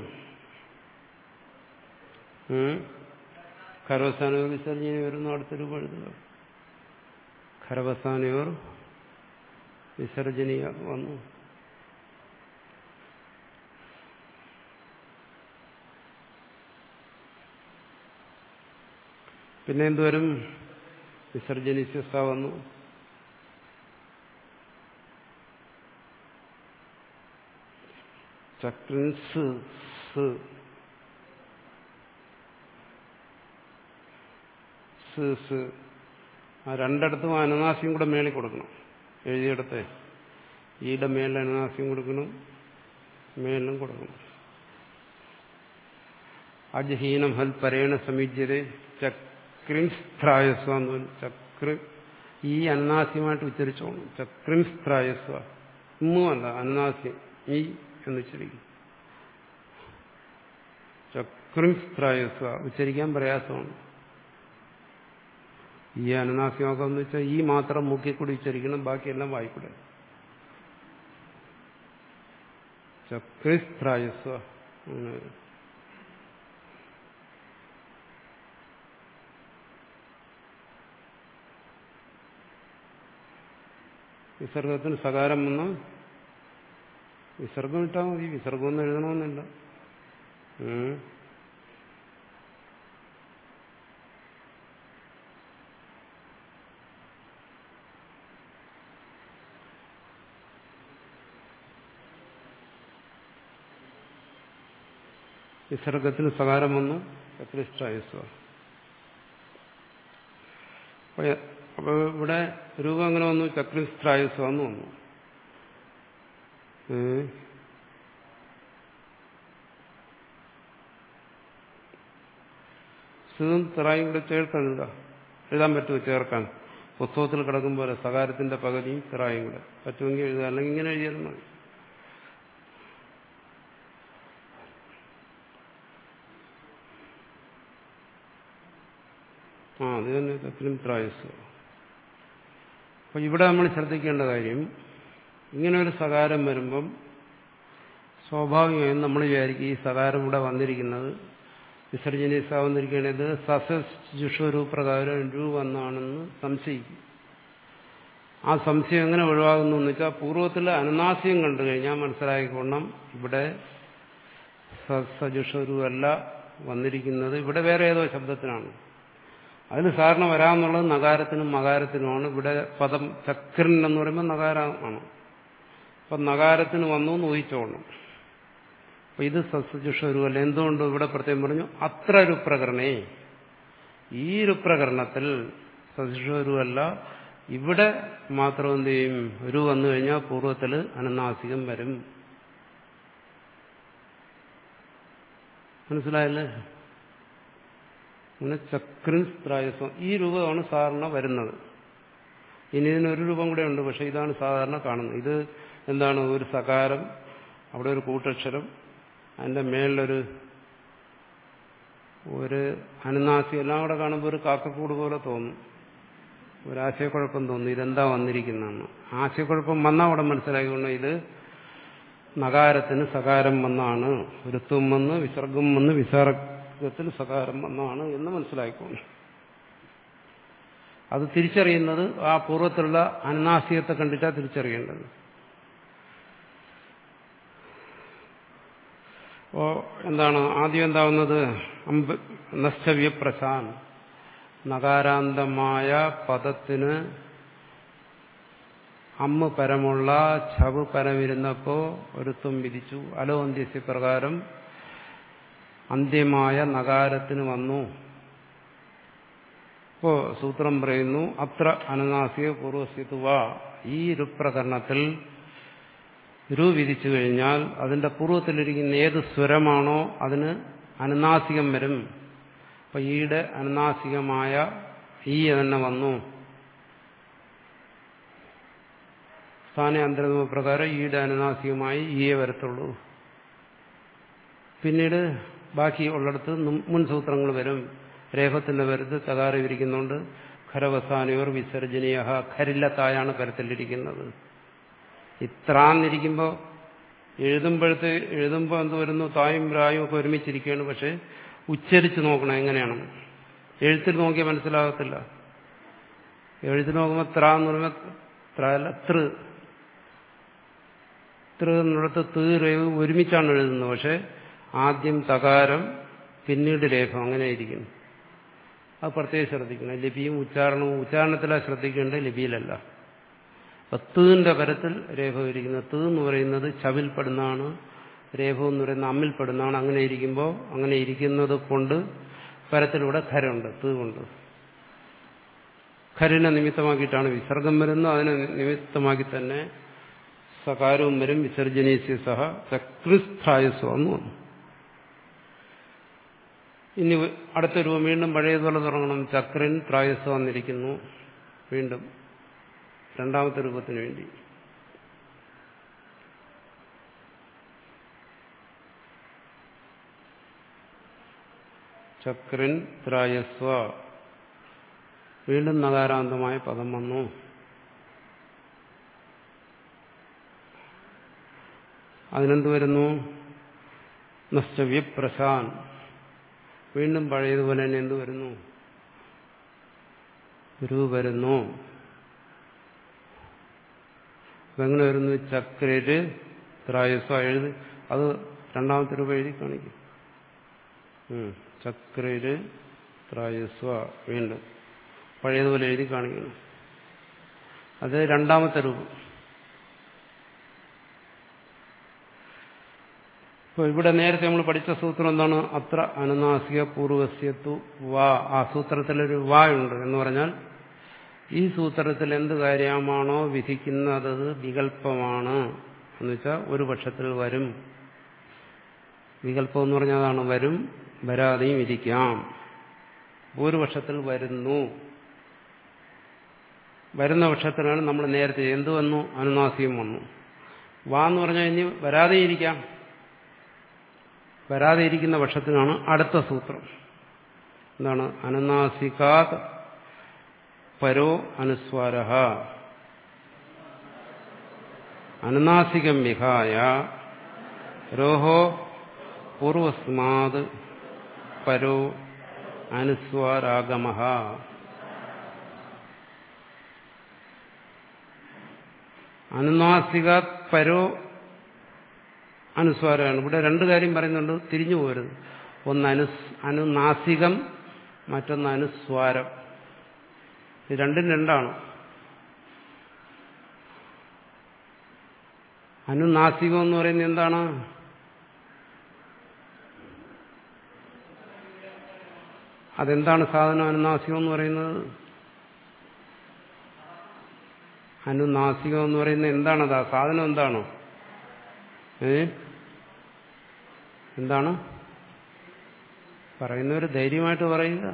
ഖരവസാനയോർ വിസർജന വരുന്നു അടുത്തൊരു പഴുതുക ഖരവസാനയോർ വിസർജനീയ വന്നു പിന്നെ എന്തുവരും വിസർജനിസ്യസ്ഥ വന്നു ചക്രൻസ് ആ രണ്ടിടത്തും അനനാസ്യം കൂടെ മേളിൽ കൊടുക്കണം എഴുതിയിടത്തെ ഈയുടെ മേളിൽ അനനാസ്യം കൊടുക്കണം മേളിലും കൊടുക്കണം അജഹീനം ഹൽ പരേണ സമീജ്യത ചക്രിംസ്ത്രായസ്വ എന്ന് പറഞ്ഞു ചക്രി ഈ അന്നാസ്യമായിട്ട് ഉച്ചരിച്ചോണം ചക്രിംസ്ത്രായസ്വ ഇമ്മുമല്ല അന്നാസ്യം ഈ എന്ന് ഉച്ചരിക്കും ചക്രിംസ്ത്രായസ്വ ഉച്ചരിക്കാൻ പ്രയാസമാണ് ഈ അനുനാസികമാക്കം എന്ന് വെച്ചാൽ ഈ മാത്രം മൂക്കിക്കൂടി ഉച്ചരിക്കണം ബാക്കിയെല്ലാം വായിക്കൂടെ ചക്രിസ്ത്രായസ്വ അങ്ങനെ വിസർഗത്തിന് സകാരം വന്ന് വിസർഗം ഇട്ടാൽ മതി വിസർഗമൊന്നും എഴുതണമെന്നില്ല ഉം. വിസർഗത്തിന് സകാരം വന്നു ചക്രിഷ്ടായസ്വ അപ്പൊ ഇവിടെ രൂപം എങ്ങനെ വന്നു ചക്രിസ്ത്രായസ്വ എന്ന് വന്നു ഏ? സുഖം തിറായും കൂടെ ചേർക്കണില്ല എഴുതാൻ പറ്റുമോ ചേർക്കാൻ പുസ്തകത്തിൽ കിടക്കും പോലെ സകാരത്തിന്റെ പകുതിയും തിറായും കൂടെ പറ്റുമെങ്കിൽ എഴുതുക അല്ലെങ്കിൽ ഇങ്ങനെ എഴുതിയാലും മതി ആ അത് തന്നെ തത്തിലും ത്രായസ് അപ്പൊ ഇവിടെ നമ്മൾ ശ്രദ്ധിക്കേണ്ട കാര്യം ഇങ്ങനെ ഒരു സകാരം വരുമ്പം സ്വാഭാവികമായും നമ്മൾ വിചാരിക്കും ഈ സകാരം ഇവിടെ വന്നിരിക്കുന്നത് വിസർജനീസ വന്നിരിക്കുന്നത് സസജുഷരു പ്രകാരം രൂ വന്നാണെന്ന് സംശയിക്കും ആ സംശയം എങ്ങനെ ഒഴിവാകുന്നു എന്ന് വെച്ചാൽ പൂർവ്വത്തിലെ അനുനാസ്യം കണ്ടു കഴിഞ്ഞാൽ മനസ്സിലാക്കിക്കൊള്ളണം ഇവിടെ സസജുഷരു അല്ല വന്നിരിക്കുന്നത് ഇവിടെ വേറെ ഏതോ ശബ്ദത്തിനാണ് അതിന് സാറിന് വരാമെന്നുള്ളത് നഗാരത്തിനും മകാരത്തിനുമാണ് ഇവിടെ പദം ചക്രൻ എന്ന് പറയുമ്പോൾ നഗാരമാണ് അപ്പം നഗാരത്തിന് വന്നു എന്ന് ഊഹിച്ചോളണം അപ്പൊ ഇത് സസ്യജുഷരുവല്ല എന്തുകൊണ്ട് ഇവിടെ പ്രത്യേകം പറഞ്ഞു അത്ര ഒരു പ്രകരണേ ഈ ഒരു പ്രകരണത്തിൽ സസ്യജുഷരുവല്ല ഇവിടെ മാത്രം എന്ത് ചെയ്യും ഒരു വന്നു കഴിഞ്ഞാൽ പൂർവ്വത്തിൽ അനനാസികം വരും മനസ്സിലായല്ലേ അങ്ങനെ ചക്രിസ്ത്രായസം ഈ രൂപമാണ് സാധാരണ വരുന്നത് ഇനി ഇതിനൊരു രൂപം കൂടെ ഉണ്ട് പക്ഷെ ഇതാണ് സാധാരണ കാണുന്നത് ഇത് എന്താണ് ഒരു സകാരം അവിടെ ഒരു കൂട്ടക്ഷരം അതിന്റെ മേളിലൊരു ഒരു അനുനാസി എല്ലാം കൂടെ കാണുമ്പോൾ ഒരു കാക്കക്കൂട് പോലെ തോന്നും ഒരു ആശയക്കുഴപ്പം തോന്നും ഇതെന്താ വന്നിരിക്കുന്നതെന്ന് ആശയക്കുഴപ്പം വന്നാൽ അവിടെ മനസ്സിലാക്കിക്കൊണ്ട് ഇത് നകാരത്തിന് സകാരം വന്നാണ് ഒരുത്വം വന്ന് വിസർഗം വന്ന് വിസർഗത്തിന് സകാരം വന്നാണ് എന്ന് മനസ്സിലാക്കിക്കൊണ്ട് അത് തിരിച്ചറിയുന്നത് ആ പൂർവ്വത്തിലുള്ള അനുനാസികത്തെ കണ്ടിട്ടാണ് തിരിച്ചറിയേണ്ടത് അപ്പോ എന്താണ് ആദ്യം എന്താവുന്നത് അമ്പ് നശ്ചവ്യപ്രശാൻ നകാരാന്തമായ പദത്തിന് അമ്മ പരമുള്ള ചവ് പരമിരുന്നപ്പോ ഒരുത്വം വിധിച്ചു അലോ അന്ത്യസ്യ പ്രകാരം അന്ത്യമായ നകാരത്തിന് വന്നു ഇപ്പോ സൂത്രം പറയുന്നു അത്ര അനനാസിക പൂർവസ്ഥിതുവ ഈ രുപ്രകരണത്തിൽ രു വിധിച്ചു കഴിഞ്ഞാൽ അതിന്റെ പൂർവ്വത്തിലിരിക്കുന്ന ഏത് സ്വരമാണോ അതിന് അനുനാസികം വരും അപ്പൊ ഈയുടെ അനുനാസികമായ ഈ തന്നെ വന്നു സ്ഥാന അന്തരമ പ്രകാരം ഈയുടെ അനുനാസികമായി ഈയെ വരത്തുള്ളൂ പിന്നീട് ബാക്കി ഉള്ളിടത്ത് മുൻ സൂത്രങ്ങൾ വരും രേഖത്തിന്റെ വരുത്ത് തകാരം ഇരിക്കുന്നുണ്ട് ഖരവസാനിയർ വിസർജനീയ ഖരില്ലത്തായാണ് കരത്തിലിരിക്കുന്നത് ഇത്രാന്നിരിക്കുമ്പോൾ എഴുതുമ്പോഴത്തെ എഴുതുമ്പോൾ എന്ത് വരുന്നു തായും രായും ഒക്കെ ഒരുമിച്ചിരിക്കുകയാണ് പക്ഷെ ഉച്ചരിച്ച് നോക്കണം എങ്ങനെയാണ് എഴുത്തിൽ നോക്കിയാൽ മനസ്സിലാകത്തില്ല എഴുത്തിൽ നോക്കുമ്പോൾ ത്ര എന്ന് പറയുമ്പോൾ ത്ര അല്ല തൃ തൃ എന്നിടത്ത് തീ രേവ് ഒരുമിച്ചാണ് എഴുതുന്നത് പക്ഷെ ആദ്യം തകാരം പിന്നീട് രേഖ അങ്ങനെ ഇരിക്കുന്നു അത് പ്രത്യേകം ശ്രദ്ധിക്കണം ലിപിയും ഉച്ചാരണവും ഉച്ചാരണത്തിലാണ് ശ്രദ്ധിക്കേണ്ടത് ലിപിയിലല്ല തീന്റെ പരത്തിൽ രേഖ ഇരിക്കുന്നത് തീ എന്ന് പറയുന്നത് ചവിൽപ്പെടുന്നതാണ് രേഖ എന്ന് പറയുന്നത് അമ്മിൽപ്പെടുന്നതാണ് അങ്ങനെ ഇരിക്കുമ്പോൾ അങ്ങനെ ഇരിക്കുന്നത് കൊണ്ട് പരത്തിലൂടെ ഖരുണ്ട് തീ കൊണ്ട് ഖരിനെ നിമിത്തമാക്കിയിട്ടാണ് വിസർഗം വരുന്നത് അതിനെ നിമിത്തമാക്കി തന്നെ സകാരവും വരും വിസർജനീസ്യ സഹ ചക്രിസ്ഥായസ്വം എന്ന് വന്നു ഇനി അടുത്ത രൂപം വീണ്ടും പഴയതുപോലെ തുടങ്ങണം ചക്രൻ ത്രായസ് വന്നിരിക്കുന്നു വീണ്ടും രണ്ടാമത്തെ രൂപത്തിന് വേണ്ടി ചക്രൻ ത്രായസ്വ വീണ്ടും നകാരാന്തമായ പദം വന്നു അതിനെന്ത് വരുന്നു നശ്ചവ്യപ്രശാൻ വീണ്ടും പഴയതുപോലെ തന്നെ എന്ത് വരുന്നു ഗുരു വരുന്നു അതെങ്ങനെ വരുന്നു ചക്രര് ത്രായസ്വ എഴുതി അത് രണ്ടാമത്തെ രൂപ എഴുതി കാണിക്കും ചക്രര് ത്രായസ്വ വീണ്ടും പഴയതുപോലെ എഴുതി കാണിക്കണം അത് രണ്ടാമത്തെ രൂപം ഇപ്പോൾ ഇവിടെ നേരത്തെ നമ്മൾ പഠിച്ച സൂത്രം എന്താണ് അത്ര അനുനാസിക പൂർവസ്യത്തു വാ ആ സൂത്രത്തിലൊരു വാ ഉണ്ട് എന്ന് പറഞ്ഞാൽ ഈ സൂത്രത്തിൽ എന്ത് കാര്യമാണോ വിധിക്കുന്നത് അത് വികല്പമാണ് എന്ന് വെച്ചാൽ ഒരു പക്ഷത്തിൽ വരും വികല്പം എന്ന് പറഞ്ഞാൽ അതാണ് വരും വരാതെയും ഇരിക്കാം ഒരു പക്ഷത്തിൽ വരുന്നു വരുന്ന പക്ഷത്തിലാണ് നമ്മൾ നേരത്തെ എന്ത് വന്നു അനുനാസികം വന്നു വാ എന്ന് പറഞ്ഞാൽ ഇനി വരാതെ ഇരിക്കാം വരാതെ ഇരിക്കുന്ന പക്ഷത്തിനാണ് അടുത്ത സൂത്രം എന്താണ് അനുനാസികാത് പരോ അനുസ്വാര അനുനാസികം വിഹായ രോഹോ പൂർവസ്മാത് പരോ അനുസ്വാരാഗമ അനുനാസികാത് പരോ അനുസ്വാരമാണ് ഇവിടെ രണ്ട് കാര്യം പറയുന്നുണ്ട് തിരിഞ്ഞു പോരുത് ഒന്ന് അനു അനുനാസികം മറ്റൊന്ന് അനുസ്വാരം ഇത് രണ്ടും രണ്ടാണ് അനുനാസികം എന്ന് പറയുന്നത് എന്താണ് അതെന്താണ് സാധനം അനുനാസികം എന്ന് പറയുന്നത് അനുനാസികം എന്ന് പറയുന്നത് എന്താണത് ആ സാധനം എന്താണോ ഏ എന്താണ് പറയുന്നവർ ധൈര്യമായിട്ട് പറയുക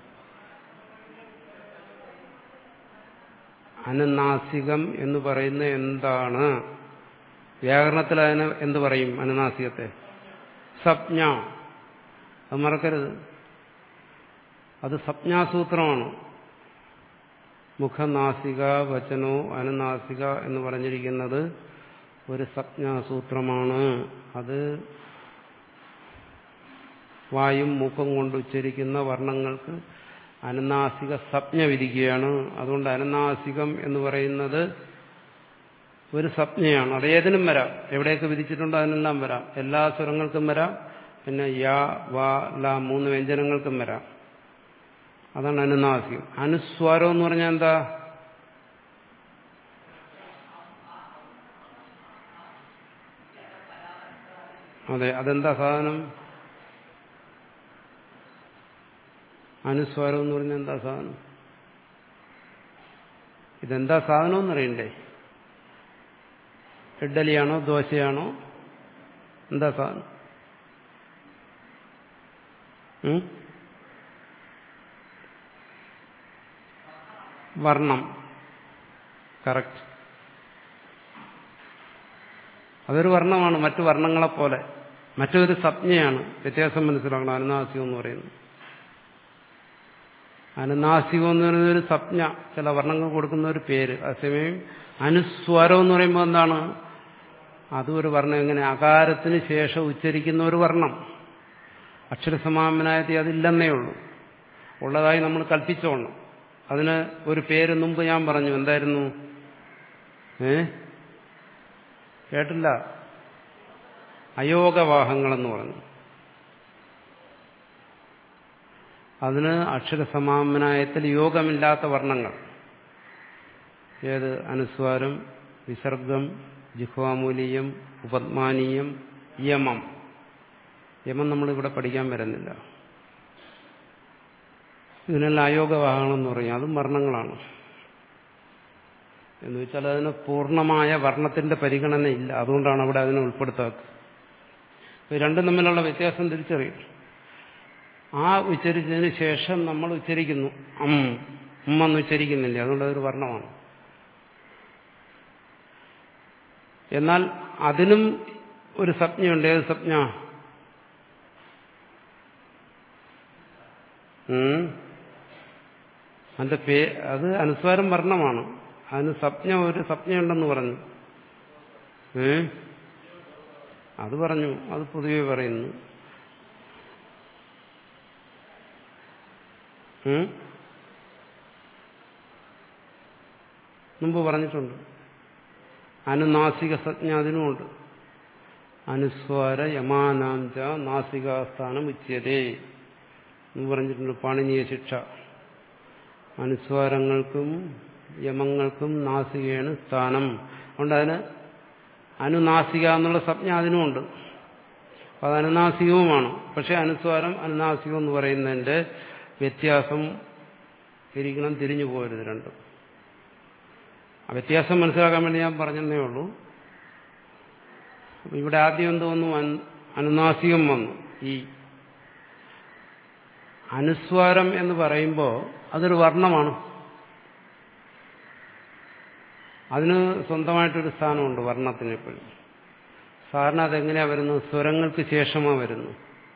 അനുനാസികം എന്ന് പറയുന്ന എന്താണ് വ്യാകരണത്തിൽ അതിന് എന്ത് പറയും അനുനാസികത്തെ സപ്ഞ അത് മറക്കരുത് അത് സപ്ഞാസൂത്രമാണ് മുഖനാസിക വചനോ അനുനാസിക എന്ന് പറഞ്ഞിരിക്കുന്നത് ഒരു സപ്ഞാസൂത്രമാണ് അത് വായും മൂക്കും കൊണ്ട് ഉച്ചരിക്കുന്ന വർണ്ണങ്ങൾക്ക് അനുനാസിക സപ്ഞ വിധിക്കുകയാണ് അതുകൊണ്ട് അനുനാസികം എന്ന് പറയുന്നത് ഒരു സപ്ഞയാണ് അത് ഏതിനും വരാം എവിടെയൊക്കെ വിധിച്ചിട്ടുണ്ടോ അതിനെല്ലാം വരാം എല്ലാ സ്വരങ്ങൾക്കും വരാം പിന്നെ യാ വാ ല മൂന്ന് വ്യഞ്ജനങ്ങൾക്കും വരാം അതാണ് അനുനാസികം അനുസ്വാരം എന്ന് പറഞ്ഞാൽ എന്താ അതെ അതെന്താ സാധനം അനുസ്വാരം എന്ന് പറഞ്ഞാൽ എന്താ സാധനം ഇതെന്താ സാധനം എന്നറിയണ്ടേ ഇഡ്ഡലിയാണോ ദോശയാണോ എന്താ സാധനം വർണ്ണം കറക്റ്റ് അതൊരു വർണ്ണമാണ് മറ്റു വർണ്ണങ്ങളെപ്പോലെ മറ്റൊരു സംജ്ഞയാണ് വ്യത്യാസം മനസ്സിലാക്കണം അനുനാസികം എന്ന് പറയുന്നത് അനുനാസികം എന്ന് പറയുന്ന ഒരു സംജ്ഞ ചില വർണ്ണങ്ങൾ കൊടുക്കുന്ന ഒരു പേര് അതേസമയം അനുസ്വരം എന്ന് പറയുമ്പോൾ എന്താണ് അതും ഒരു വർണ്ണം എങ്ങനെ അകാരത്തിന് ശേഷം ഉച്ചരിക്കുന്ന ഒരു വർണ്ണം അക്ഷരസമാപനായതി അതില്ലെന്നേ ഉള്ളൂ ഉള്ളതായി നമ്മൾ കൽപ്പിച്ചോണം അതിന് ഒരു പേര് മുമ്പ് ഞാൻ പറഞ്ഞു എന്തായിരുന്നു ഏ കേട്ടില്ല അയോഗവാഹങ്ങളെന്ന് പറഞ്ഞു അതിന് അക്ഷരസമാപനായത്തിൽ യോഗമില്ലാത്ത വർണ്ണങ്ങൾ ഏത് അനുസ്വാരം വിസർഗം ജിഹ്വാമൂലീയം ഉപത്മാനീയം യമം യമം നമ്മളിവിടെ പഠിക്കാൻ വരുന്നില്ല ഇതിനെല്ലാം അയോഗവാഹങ്ങളെന്ന് പറയും അതും വർണ്ണങ്ങളാണ് എന്ന് വെച്ചാൽ അതിന് പൂർണ്ണമായ വർണ്ണത്തിന്റെ പരിഗണനയില്ല അതുകൊണ്ടാണ് അവിടെ അതിനെ ഉൾപ്പെടുത്താത്തത് രണ്ടും തമ്മിലുള്ള വ്യത്യാസം തിരിച്ചറിയും ആ ഉച്ചരിച്ചതിന് ശേഷം നമ്മൾ ഉച്ചരിക്കുന്നു അം ഉമ്മ എന്ന് ഉച്ചരിക്കുന്നില്ല അതുകൊണ്ട് അതൊരു വർണ്ണമാണ് എന്നാൽ അതിനും ഒരു സംജ്ഞയുണ്ട് ഏത് സംജ്ഞ ഉം. അതിന്റെ പേ അത് അനുസ്വാരം വർണ്ണമാണ് അതിന് സപ്ഞ ഒരു സപ്ഞയുണ്ടെന്ന് പറഞ്ഞു ഏ അത് പറഞ്ഞു അത് പൊതുവെ പറയുന്നു ഉം? മുമ്പ് പറഞ്ഞിട്ടുണ്ട് അനുനാസിക സജ്ഞ അതിനുമുണ്ട് അനുസ്വാര യമാനാഞ്ച നാസികാസ്ഥാനം ഉച്യതേ എന്ന് പറഞ്ഞിട്ടുണ്ട് പാണിനീയ ശിക്ഷ അനുസ്വാരങ്ങൾക്കും യമങ്ങൾക്കും നാസികയാണ് സ്ഥാനം അതുകൊണ്ട് അതിന് അനുനാസിക എന്നുള്ള സംജ്ഞ അതിനുമുണ്ട് അത് അനുനാസികവുമാണ് പക്ഷെ അനുസ്വാരം അനുനാസികം എന്ന് പറയുന്നതിന്റെ വ്യത്യാസം ഇരിക്കണം തിരിഞ്ഞു പോകരുത് രണ്ടും ആ വ്യത്യാസം മനസ്സിലാക്കാൻ വേണ്ടി ഞാൻ പറഞ്ഞതേ ഉള്ളൂ അപ്പൊ ഇവിടെ ആദ്യം എന്ത് വന്നു അൻ- അനുനാസികം വന്നു ഈ അനുസ്വാരം എന്ന് പറയുമ്പോൾ അതൊരു വർണ്ണമാണ് അതിന് സ്വന്തമായിട്ടൊരു സ്ഥാനമുണ്ട് വർണ്ണത്തിന് എപ്പോഴും സാധാരണ അതെങ്ങനെയാ വരുന്നത് സ്വരങ്ങൾക്ക് ശേഷമാണ് വരുന്നു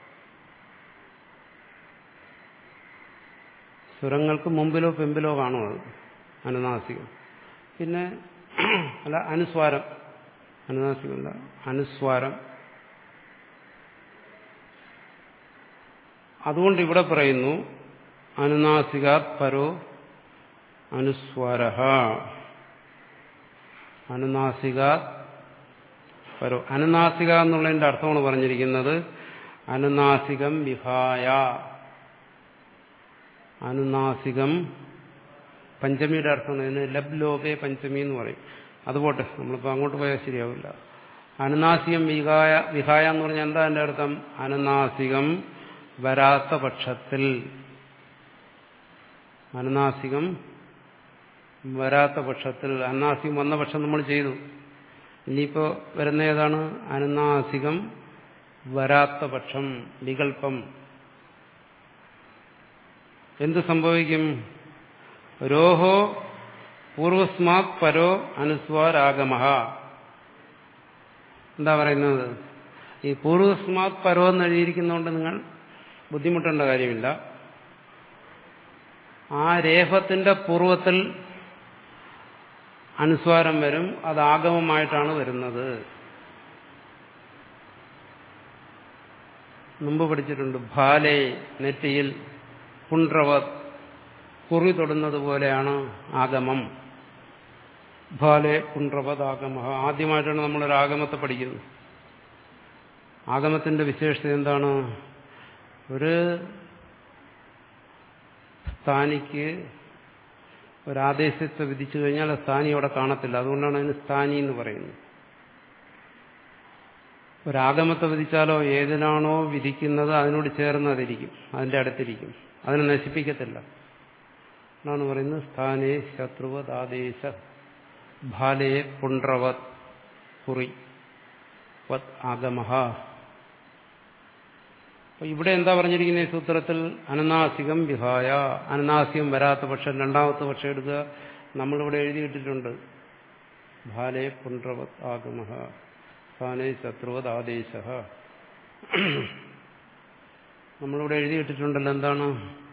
സ്വരങ്ങൾക്ക് മുമ്പിലോ പിമ്പിലോ കാണും അത് അനുനാസികം പിന്നെ അല്ല അനുസ്വാരം അനുനാസികമല്ല അനുസ്വാരം അതുകൊണ്ട് ഇവിടെ പറയുന്നു അനുനാസികാത് പരോ അനുസ്വാര അനുനാസികാത് പരോ അനുനാസിക എന്നുള്ളതിന്റെ അർത്ഥമാണ് പറഞ്ഞിരിക്കുന്നത് അനുനാസികം വിഹായ അനുനാസികം പഞ്ചമിയുടെ അർത്ഥമാണ് ഇതിന് ലബ് ലോകെ പഞ്ചമി എന്ന് പറയും അതുപോട്ടെ നമ്മളിപ്പോൾ അങ്ങോട്ട് പോയാൽ ശരിയാവില്ല അനുനാസികം വിഹായ വിഹായ എന്ന് പറഞ്ഞാൽ എന്താ എൻ്റെ അർത്ഥം അനുനാസികം വരാത്ത പക്ഷത്തിൽ അനുനാസികം വരാത്ത പക്ഷത്തിൽ അനുനാസികം വന്ന പക്ഷം നമ്മൾ ചെയ്തു ഇനിയിപ്പോ വരുന്ന ഏതാണ് അനുനാസികം വരാത്ത പക്ഷം വികല്പം എന്ത് സംഭവിക്കും രോഹോ പൂർവസ്മാത് പരോ അനുസ്വാരാഗമ എന്താ പറയുന്നത് ഈ പൂർവസ്മാത് പരോ എന്ന് എഴുതിയിരിക്കുന്നതുകൊണ്ട് നിങ്ങൾ ബുദ്ധിമുട്ടേണ്ട കാര്യമില്ല ആ രേഫത്തിന്റെ പൂർവത്തിൽ അനുസ്വാരം വരും അത് ആഗമമായിട്ടാണ് വരുന്നത് മുമ്പ് പഠിച്ചിട്ടുണ്ട് ഭാലെ നെറ്റിയിൽ പുണ്ട്രവത് കുറി തൊടുന്നത് പോലെയാണ് ആഗമം ഭാലെ പുണ്ട്രവത് ആഗമ ആദ്യമായിട്ടാണ് നമ്മളൊരു ആഗമത്തെ പഠിക്കുന്നത് ആഗമത്തിന്റെ വിശേഷത എന്താണ് ഒരു സ്ഥാനിക്ക് ഒരാദേശത്തെ വിധിച്ചു കഴിഞ്ഞാൽ ആ സ്ഥാനി അവിടെ കാണത്തില്ല അതുകൊണ്ടാണ് അതിന് സ്ഥാനി എന്ന് പറയുന്നത് ഒരാഗമത്തെ വിധിച്ചാലോ ഏതിനാണോ വിധിക്കുന്നത് അതിനോട് ചേർന്നതിരിക്കും അതിന്റെ അടുത്തിരിക്കും അതിനെ നശിപ്പിക്കത്തില്ല എന്നാണ് പറയുന്നത് സ്ഥാനേ ശത്രുവത് ആദേശ ഭാലേ പുണ്ട്രവത് കുറി വത് ആഗമഹ അപ്പൊ ഇവിടെ എന്താ പറഞ്ഞിരിക്കുന്ന ഈ സൂത്രത്തിൽ അനനാസികം വിഹായ അനനാസികം വരാത്ത പക്ഷം രണ്ടാമത്തെ പക്ഷം എടുക്കുക നമ്മളിവിടെ എഴുതിയിട്ടിട്ടുണ്ട് ഭാലേ പുണ്ട്രവത് ആഗമഹ സ്ഥാനേ ശത്രുവത് ആദേശ നമ്മളിവിടെ എഴുതിയിട്ടിട്ടുണ്ടല്ലോ എന്താണ്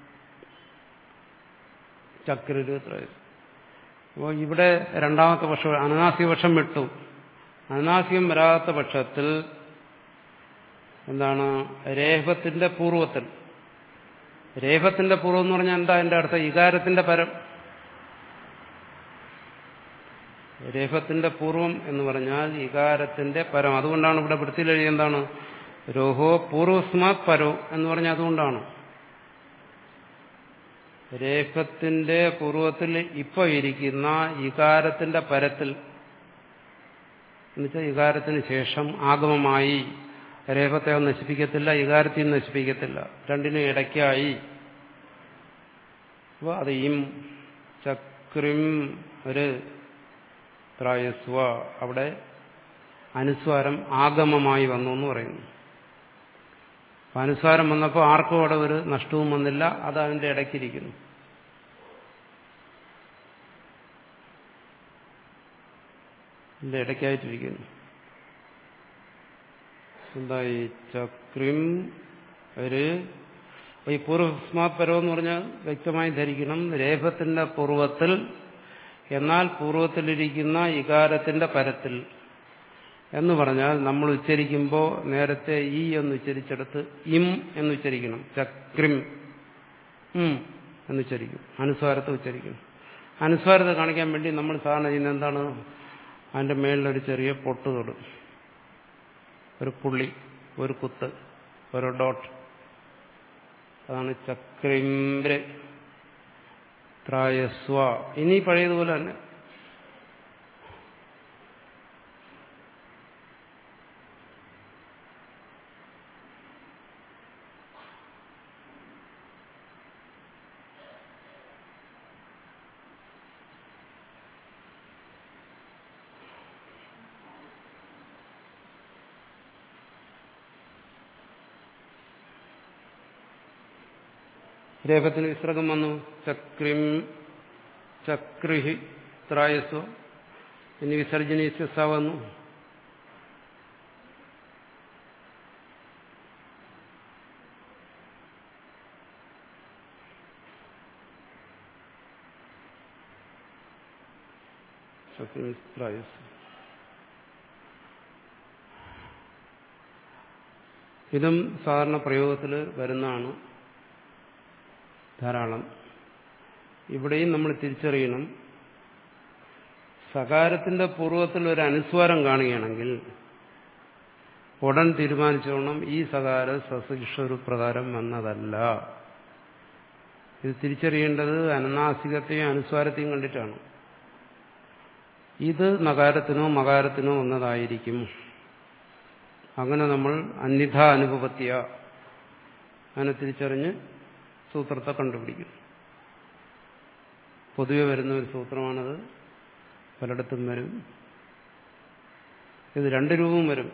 ചക്രര് അപ്പോൾ ഇവിടെ രണ്ടാമത്തെ പക്ഷം അനനാസിക പക്ഷം വിട്ടു അനനാസികം വരാത്ത പക്ഷത്തിൽ എന്താണ് രേഫത്തിന്റെ പൂർവത്തിൽ രേഫത്തിന്റെ പൂർവ്വം എന്ന് പറഞ്ഞാൽ എന്താ എന്റെ അർത്ഥം ഇകാരത്തിന്റെ പരം രേഫത്തിന്റെ പൂർവം എന്ന് പറഞ്ഞാൽ ഇകാരത്തിന്റെ പരം അതുകൊണ്ടാണ് ഇവിടെ വൃത്തിയിൽ എഴുതിയ എന്താണ് രോഹോ പൂർവസ്മാത് പരോ എന്ന് പറഞ്ഞാൽ അതുകൊണ്ടാണ് രേഫത്തിന്റെ പൂർവത്തിൽ ഇപ്പൊ ഇരിക്കുന്ന ഇകാരത്തിന്റെ പരത്തിൽ എന്നുവെച്ചാൽ ഇകാരത്തിന് ശേഷം ആഗമമായി രേഫത്തെ നശിപ്പിക്കത്തില്ല ഇകാരത്തെയും നശിപ്പിക്കത്തില്ല രണ്ടിനും ഇടയ്ക്കായി അപ്പോൾ അത് ഇം ചക്രിം ഒരു ത്രായസ്വ അവിടെ അനുസ്വാരം ആഗമമായി വന്നു എന്ന് പറയുന്നു അപ്പൊ അനുസ്വാരം വന്നപ്പോൾ ആർക്കും അവിടെ ഒരു നഷ്ടവും വന്നില്ല അത് അതിന്റെ ഇടയ്ക്കിരിക്കുന്നു ഇതിന്റെ ഇടയ്ക്കായിട്ടിരിക്കുന്നു എന്തായി ചക്രിം ഒരു അപ്പൊ ഈ പൂർവസ്മാത് പരം എന്ന് പറഞ്ഞാൽ വ്യക്തമായി ധരിക്കണം രേഫത്തിന്റെ പൂർവത്തിൽ എന്നാൽ പൂർവത്തിലിരിക്കുന്ന ഇകാരത്തിന്റെ പരത്തിൽ എന്ന് പറഞ്ഞാൽ നമ്മൾ ഉച്ചരിക്കുമ്പോൾ നേരത്തെ ഈ എന്ന് ഉച്ചരിച്ചെടുത്ത് ഇം എന്ന് ഉച്ചരിക്കണം ചക്രിം ഉം എന്ന് ഉച്ചരിക്കും അനുസ്വാരത്തെ ഉച്ചരിക്കണം അനുസ്വാരത്തെ കാണിക്കാൻ വേണ്ടി നമ്മൾ സാധാരണ ചെയ്യുന്നത് എന്താണ് അതിന്റെ മേളിലൊരു ചെറിയ പൊട്ട് തൊടും ഒരു പുള്ളി ഒരു കുത്ത് ഒരു ഡോട്ട് അതാണ് ചക്രിംബ്ര ത്രായസ്വ ഇനി പഴയതുപോലെ തന്നെ രേഖത്തിന് വിസർഗം വന്നു ചക്രിം ചക്രിഹി ത്രായസ്വ ഇനി വിസർജനി സ വന്നു ത്രായസ് ഇതും സാധാരണ പ്രയോഗത്തിൽ വരുന്നതാണ് ധാരാളം ഇവിടെയും നമ്മൾ തിരിച്ചറിയണം സകാരത്തിന്റെ പൂർവ്വത്തിൽ ഒരു അനുസ്വാരം കാണുകയാണെങ്കിൽ ഉടൻ തീരുമാനിച്ചോണം ഈ സകാര സശിക്ഷരു പ്രകാരം വന്നതല്ല ഇത് തിരിച്ചറിയേണ്ടത് അനനാസികത്തെയും അനുസ്വാരത്തെയും കണ്ടിട്ടാണ് ഇത് നകാരത്തിനോ മകാരത്തിനോ വന്നതായിരിക്കും അങ്ങനെ നമ്മൾ അന്യഥ അനുഭവത്തിയ അങ്ങനെ തിരിച്ചറിഞ്ഞ് സൂത്രത്തെ കണ്ടുപിടിക്കും പൊതുവെ വരുന്ന ഒരു സൂത്രമാണത് പലയിടത്തും വരും ഇത് രണ്ട് രൂപവും വരും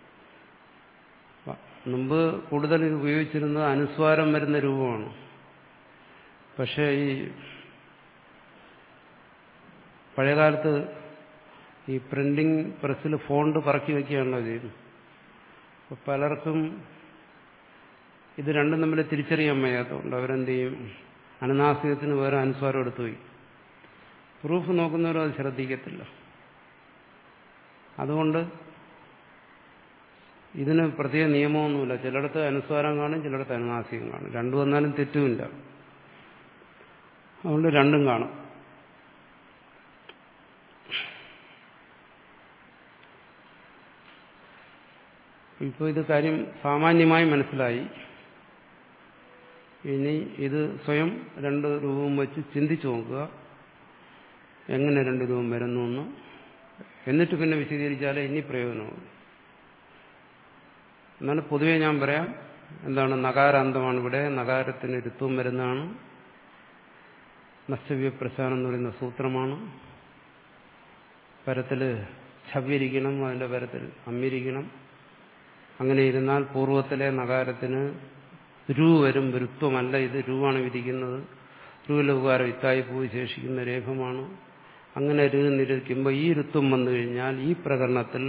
മുമ്പ് കൂടുതൽ ഇത് ഉപയോഗിച്ചിരുന്നത് അനുസ്വാരം വരുന്ന രൂപമാണ് പക്ഷേ ഈ പഴയകാലത്ത് ഈ പ്രിന്റിംഗ് പ്രസ്സിൽ ഫോണ്ട് പറക്കി വയ്ക്കുകയാണല്ലോ ചെയ്യുന്നത് അപ്പോൾ പലർക്കും ഇത് രണ്ടും തമ്മിൽ തിരിച്ചറിയാൻ വയ്യാത്തതുകൊണ്ട് അവരെന്ത് ചെയ്യും അനുനാസികത്തിന് വേറെ അനുസ്വാരം എടുത്തു പോയി പ്രൂഫ് നോക്കുന്നവരും അത് ശ്രദ്ധിക്കത്തില്ല അതുകൊണ്ട് ഇതിന് പ്രത്യേക നിയമമൊന്നുമില്ല ചിലയിടത്ത് അനുസ്വാരം കാണും ചിലയിടത്ത് അനുനാസികം കാണും രണ്ടു വന്നാലും തെറ്റുമില്ല അതുകൊണ്ട് രണ്ടും കാണും ഇപ്പോൾ ഇത് കാര്യം സാമാന്യമായി മനസ്സിലായി ഇനി ഇത് സ്വയം രണ്ട് രൂപവും വെച്ച് ചിന്തിച്ചു നോക്കുക എങ്ങനെ രണ്ട് രൂപം വരുന്നു എന്ന് എന്നിട്ട് പിന്നെ വിശദീകരിച്ചാലേ ഇനി പ്രയോജനമുള്ളൂ എന്നാലും പൊതുവെ ഞാൻ പറയാം എന്താണ് നകാരാന്തമാണ് ഇവിടെ നകാരത്തിന് ഋത്വം വരുന്നതാണ് നഷ്ടവ്യപ്രസാനം എന്ന് പറയുന്ന സൂത്രമാണ് പരത്തിൽ ഛവ്യരിക്കണം അതിന്റെ പരത്തിൽ അമ്മിരിക്കണം അങ്ങനെ ഇരുന്നാൽ പൂർവ്വത്തിലെ നകാരത്തിന് രു വരും ഋത്വമല്ല ഇത് രുവാണ് വിധിക്കുന്നത് രുവിലുകാരം ഇത്തായി പോയി ശേഷിക്കുന്ന രേഖമാണ് അങ്ങനെ രു നിരക്കുമ്പോൾ ഈ ഋത്വം വന്നു കഴിഞ്ഞാൽ ഈ പ്രകരണത്തിൽ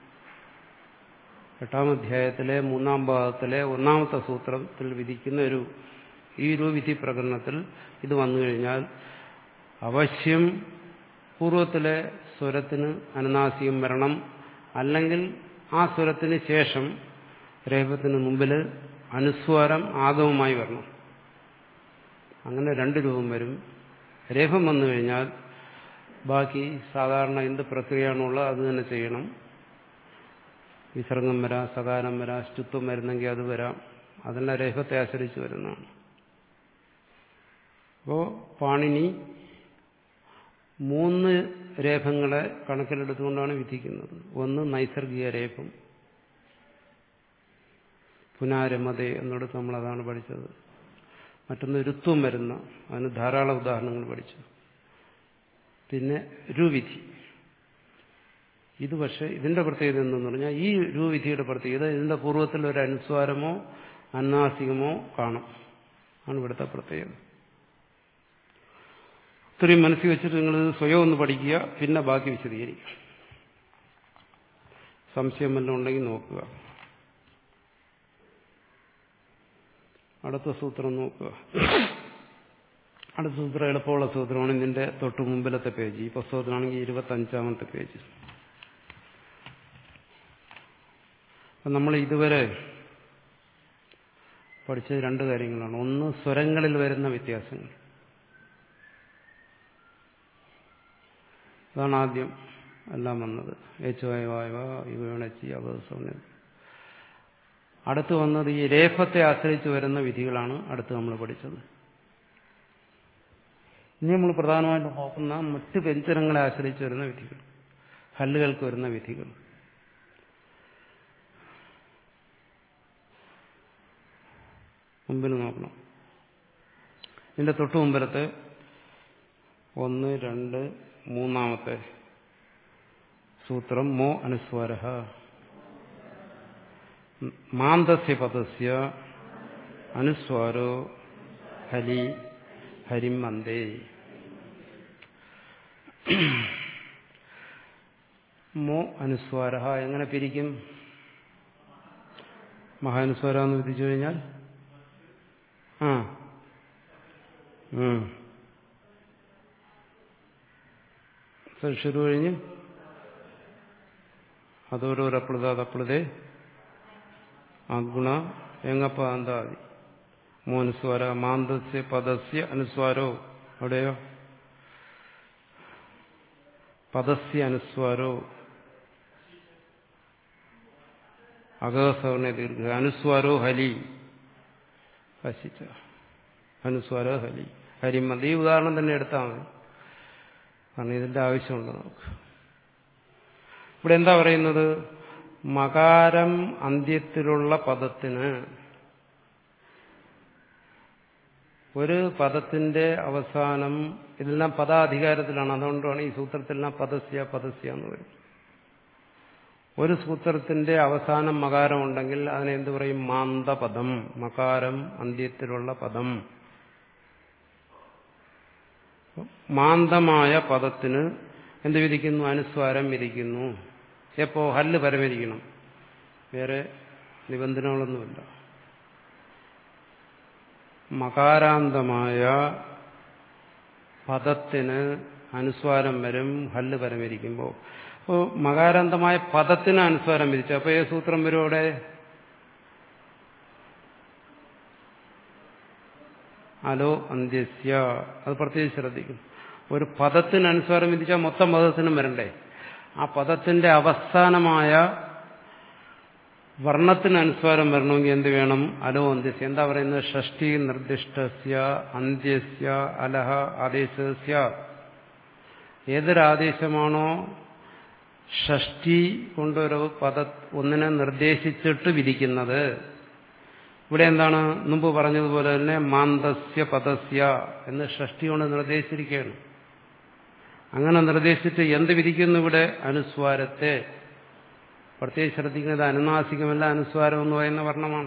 എട്ടാം അധ്യായത്തിലെ മൂന്നാം ഭാഗത്തിലെ ഒന്നാമത്തെ സൂത്രത്തിൽ വിധിക്കുന്ന ഒരു ഈ ഒരു വിധി പ്രകടനത്തിൽ ഇത് വന്നു കഴിഞ്ഞാൽ അവശ്യം പൂർവത്തിലെ സ്വരത്തിന് അനുനാസികം വരണം അല്ലെങ്കിൽ ആ സ്വരത്തിന് ശേഷം രേഖത്തിന് മുമ്പിൽ അനുസ്വാരം ആഗമമായി വരണം അങ്ങനെ രണ്ട് രൂപം വരും രേഖം വന്നു കഴിഞ്ഞാൽ ബാക്കി സാധാരണ എന്ത് പ്രക്രിയയാണുള്ളത് അത് തന്നെ ചെയ്യണം വിസർഗം വരാം സകാരം വരാം സ്റ്റുത്വം വരുന്നെങ്കിൽ അത് വരാം അതെല്ലാം രേഖത്തെ ആശ്രയിച്ച് വരുന്നതാണ് അപ്പോ പാണിനി മൂന്ന് രേഖങ്ങളെ കണക്കിലെടുത്തുകൊണ്ടാണ് വിധിക്കുന്നത് ഒന്ന് നൈസർഗിക രേഖം പുനാരമതേ എന്നിടത്ത് നമ്മൾ അതാണ് പഠിച്ചത് മറ്റൊന്ന് ഋത്വം വരുന്ന അതിന് ധാരാളം ഉദാഹരണങ്ങൾ പഠിച്ചു പിന്നെ രുവിധി ഇത് പക്ഷേ ഇതിന്റെ പ്രത്യേകത എന്തെന്ന് പറഞ്ഞാൽ ഈ രൂവിധിയുടെ പ്രത്യേകത ഇതിന്റെ പൂർവ്വത്തിൽ ഒരു അനുസ്വാരമോ അന്നാസികമോ കാണും ആണ് ഇവിടുത്തെ പ്രത്യേകത ഇത്രയും മനസ്സിൽ വെച്ചിട്ട് നിങ്ങൾ സ്വയം ഒന്ന് പഠിക്കുക പിന്നെ ബാക്കി വിശദീകരിക്കുക സംശയം വല്ലതും ഉണ്ടെങ്കിൽ നോക്കുക അടുത്ത സൂത്രം നോക്കുക അടുത്ത സൂത്രം എളുപ്പമുള്ള സൂത്രമാണ് ഇതിന്റെ തൊട്ട് മുമ്പിലത്തെ പേജ് ഈ പുസ്തകത്തിലാണെങ്കിൽ ഇരുപത്തഞ്ചാമത്തെ പേജ് അപ്പം നമ്മൾ ഇതുവരെ പഠിച്ചത് രണ്ട് കാര്യങ്ങളാണ് ഒന്ന് സ്വരങ്ങളിൽ വരുന്ന വ്യത്യാസങ്ങൾ അതാണ് ആദ്യം എല്ലാം വന്നത് എച്ച് വായ വായവ ഇവണച്ചി അവസരം അടുത്ത് വന്നത് ഈ രേഫത്തെ ആശ്രയിച്ച് വരുന്ന വിധികളാണ് അടുത്ത് നമ്മൾ പഠിച്ചത് ഇനി നമ്മൾ പ്രധാനമായിട്ടും നോക്കുന്ന മറ്റ് വ്യഞ്ജനങ്ങളെ ആശ്രയിച്ച് വരുന്ന വിധികൾ ഹല്ലുകൾക്ക് വരുന്ന വിധികൾ മുമ്പിൽ നോക്കണം ഇതിന്റെ തൊട്ടു മുമ്പിലത്തെ ഒന്ന് രണ്ട് മൂന്നാമത്തെ സൂത്രം മോ അനുസ്വര മാന്തസ്യ പദസ്യ അനുസ്വാരോ ഹലി ഹരിമന്തേ മോ അനുസ്വാര എങ്ങനെ പിരിക്കും മഹാനുസ്വാര എന്ന് വിധിച്ചു കഴിഞ്ഞാൽ ആ ശുരു കഴിഞ്ഞ് അതോരോരോ അപ്ലത അതപ്ലതേ അഗുണ എങ്ങപ്പ അന്താതി മോനുസ്വാര മാന്തസ്യ പദസ്യ അനുസ്വാരോ അവിടെയോ പദസ്യ അനുസ്വാരോ അഗസവർണ ദീർഘ അനുസ്വാരോ ഹലി ഹസിച്ച അനുസ്വാരോ ഹലി ഹരിമതി ഈ ഉദാഹരണം തന്നെ എടുത്താൽ മതി കാരണം ഇതിന്റെ ആവശ്യമുണ്ട് നമുക്ക് ഇവിടെ എന്താ പറയുന്നത് മകാരം അന്ത്യത്തിലുള്ള പദത്തിന് ഒരു പദത്തിന്റെ അവസാനം ഇതെല്ലാം പദാധികാരത്തിലാണ് അതുകൊണ്ടാണ് ഈ സൂത്രത്തിലെല്ലാം പദസ്യ പദസ്യ എന്ന് വരും ഒരു സൂത്രത്തിന്റെ അവസാനം മകാരം ഉണ്ടെങ്കിൽ അതിനെ എന്ത് പറയും മാന്തപദം മകാരം അന്ത്യത്തിലുള്ള പദം മാന്തമായ പദത്തിന് എന്ത് വിധിക്കുന്നു അനുസ്വാരം വിധിക്കുന്നു എപ്പോ ഹല്ല് പരമിരിക്കണം വേറെ നിബന്ധനകളൊന്നുമില്ല മകാരാന്തമായ പദത്തിന് അനുസ്വാരം വരും ഹല്ല് പരമിരിക്കുമ്പോൾ അപ്പോൾ മകാരാന്തമായ പദത്തിന് അനുസ്വാരം വിധിച്ചു അപ്പോൾ ഏത് സൂത്രം വരും അവിടെ അലോ അന്ത്യസ്യ അത് പ്രത്യേകിച്ച് ശ്രദ്ധിക്കും ഒരു പദത്തിന് അനുസ്വാരം വിധിച്ചാൽ മൊത്തം പദത്തിനും വരണ്ടേ ആ പദത്തിന്റെ അവസാനമായ വർണ്ണത്തിന് അനുസ്വാരം വരണമെങ്കിൽ എന്ത് വേണം അലോ അന്ത്യസ്യ എന്താ പറയുന്നത് ഷഷ്ടി നിർദ്ദിഷ്ടസ്യ അന്ത്യസ്യ അലഹ ആദേശസ്യ ഏതൊരാദേശമാണോ ഷഷ്ടി കൊണ്ടൊരു പദ ഒന്നിനെ നിർദ്ദേശിച്ചിട്ട് വിധിക്കുന്നത് ഇവിടെ എന്താണ് മുമ്പ് പറഞ്ഞതുപോലെ തന്നെ മാന്തസ്യ പദസ്യ എന്ന് ഷഷ്ടി കൊണ്ട് നിർദ്ദേശിച്ചിരിക്കുകയാണ് അങ്ങനെ നിർദ്ദേശിച്ചിട്ട് എന്ത് വിധിക്കുന്നു ഇവിടെ അനുസ്വാരത്തെ പ്രത്യേകിച്ച് ശ്രദ്ധിക്കുന്നത് അനുനാസികമല്ല അനുസ്വാരം എന്ന് പറയുന്ന വർണ്ണമാണ്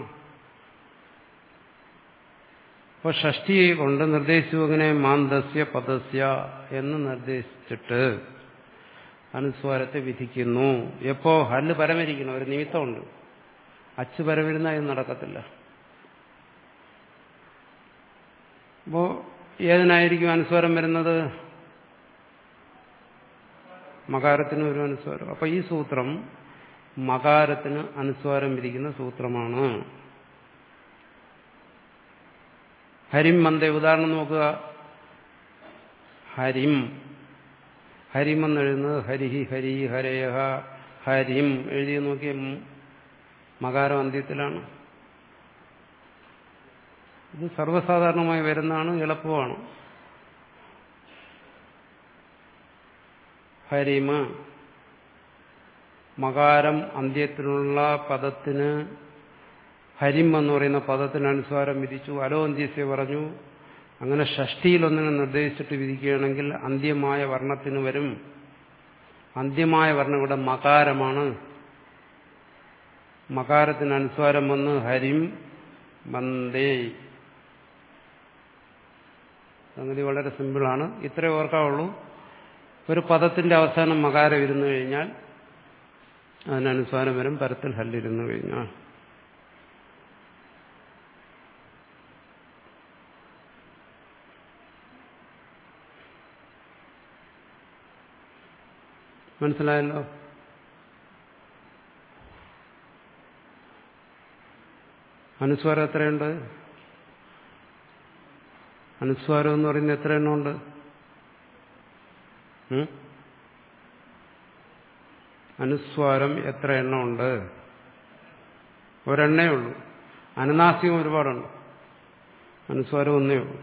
അപ്പോൾ ഷഷ്ടി കൊണ്ട് നിർദ്ദേശിച്ചു അങ്ങനെ മാന്തസ്യ പദസ്യ എന്ന് നിർദ്ദേശിച്ചിട്ട് അനുസ്വാരത്തെ വിധിക്കുന്നു എപ്പോ ഹല്ല് പരമരിക്കണം ഒരു നിമിത്തമുണ്ട് അച്ച് പരമിരുന്ന ഇത് നടക്കത്തില്ല അപ്പോ ഏതിനായിരിക്കും അനുസ്വാരം വരുന്നത് മകാരത്തിന് ഒരു അനുസ്വാരം അപ്പൊ ഈ സൂത്രം മകാരത്തിന് അനുസ്വാരം വിധിക്കുന്ന സൂത്രമാണ് ഹരിം മന്ദ ഉദാഹരണം നോക്കുക ഹരിം ഹരിം എന്നെഴുതുന്നത് ഹരിഹി ഹരി ഹരയഹ ഹരിം എഴുതി നോക്കിയ മകാരം അന്ത്യത്തിലാണ് ഇത് സർവ്വസാധാരണമായി വരുന്നതാണ് എളുപ്പമാണ് ഹരിമ മകാരം അന്ത്യത്തിലുള്ള പദത്തിന് ഹരിം എന്ന് പറയുന്ന പദത്തിന് അനുസ്വാരം വിധിച്ചു അലോ അന്ത്യസ്യ പറഞ്ഞു അങ്ങനെ ഷഷ്ടിയിൽ ഒന്നിനെ നിർദ്ദേശിച്ചിട്ട് വിധിക്കുകയാണെങ്കിൽ അന്ത്യമായ വർണ്ണത്തിന് വരും അന്ത്യമായ വർണ്ണം ഇവിടെ മകാരമാണ് മകാരത്തിന് അനുസ്വാരം വന്ന് ഹരിം മന്ദേ സംഗതി വളരെ സിമ്പിളാണ് ഇത്രേ ഓർക്കാവുള്ളൂ ഒരു പദത്തിന്റെ അവസാനം മകാരം ഇരുന്നു കഴിഞ്ഞാൽ അതിനനുസാരം വരും പരത്തിൽ ഹല്ലിരുന്നു കഴിഞ്ഞാൽ മനസ്സിലായല്ലോ അനുസ്വാരം എത്രയുണ്ട് അനുസ്വാരം എന്ന് പറയുന്നത് എത്ര എണ്ണമുണ്ട് ഉം? അനുസ്വാരം എത്ര എണ്ണമുണ്ട് ഒരെണ്ണേ ഉള്ളൂ അനുനാസികം ഒരുപാടുണ്ട് അനുസ്വാരം ഒന്നേ ഉള്ളൂ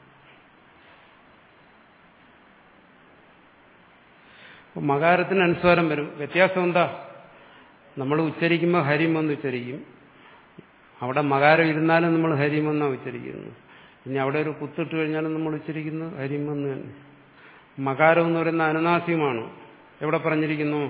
അപ്പൊ മകാരത്തിന് അനുസ്വാരം വരും വ്യത്യാസം എന്താ നമ്മൾ ഉച്ചരിക്കുമ്പോൾ ഹരിം എന്ന് ഉച്ചരിക്കും അവിടെ മകാരം ഇരുന്നാലും നമ്മൾ ഹരിം എന്നാണ് ഉച്ചരിക്കുന്നത് ഇനി അവിടെ ഒരു കുത്തിട്ട് കഴിഞ്ഞാലും നമ്മൾ ഉച്ചരിക്കുന്നത് ഹരിം എന്ന് തന്നെ മകാരം എന്ന് പറയുന്ന അനുനാസ്യമാണ് എവിടെ പറഞ്ഞിരിക്കുന്നു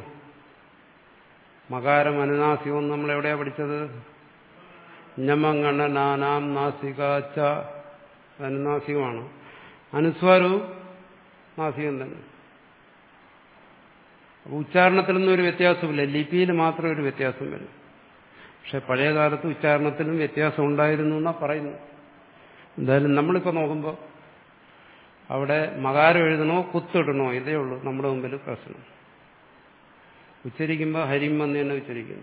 മകാരം അനുനാസ്യം എന്ന് നമ്മൾ എവിടെയാ പഠിച്ചത് ഞമങ്ങണ നാനാം നാസിക ച അനുനാസികമാണ് അനുസ്വാരവും നാസികം തന്നെ അപ്പൊ ഉച്ചാരണത്തിലൊന്നും ഒരു വ്യത്യാസമില്ല ലിപിയിൽ മാത്രം ഒരു വ്യത്യാസം വരും പക്ഷെ പഴയ കാലത്ത് ഉച്ചാരണത്തിലും വ്യത്യാസം ഉണ്ടായിരുന്നു എന്നാ പറയുന്നു എന്തായാലും നമ്മളിപ്പോൾ നോക്കുമ്പോൾ അവിടെ മകാരം എഴുതണോ കുത്തിടണോ ഇതേ ഉള്ളൂ നമ്മുടെ മുമ്പിൽ പ്രശ്നം ഉച്ചരിക്കുമ്പോൾ ഹരിം എന്ന് തന്നെ ഉച്ചരിക്കുന്നു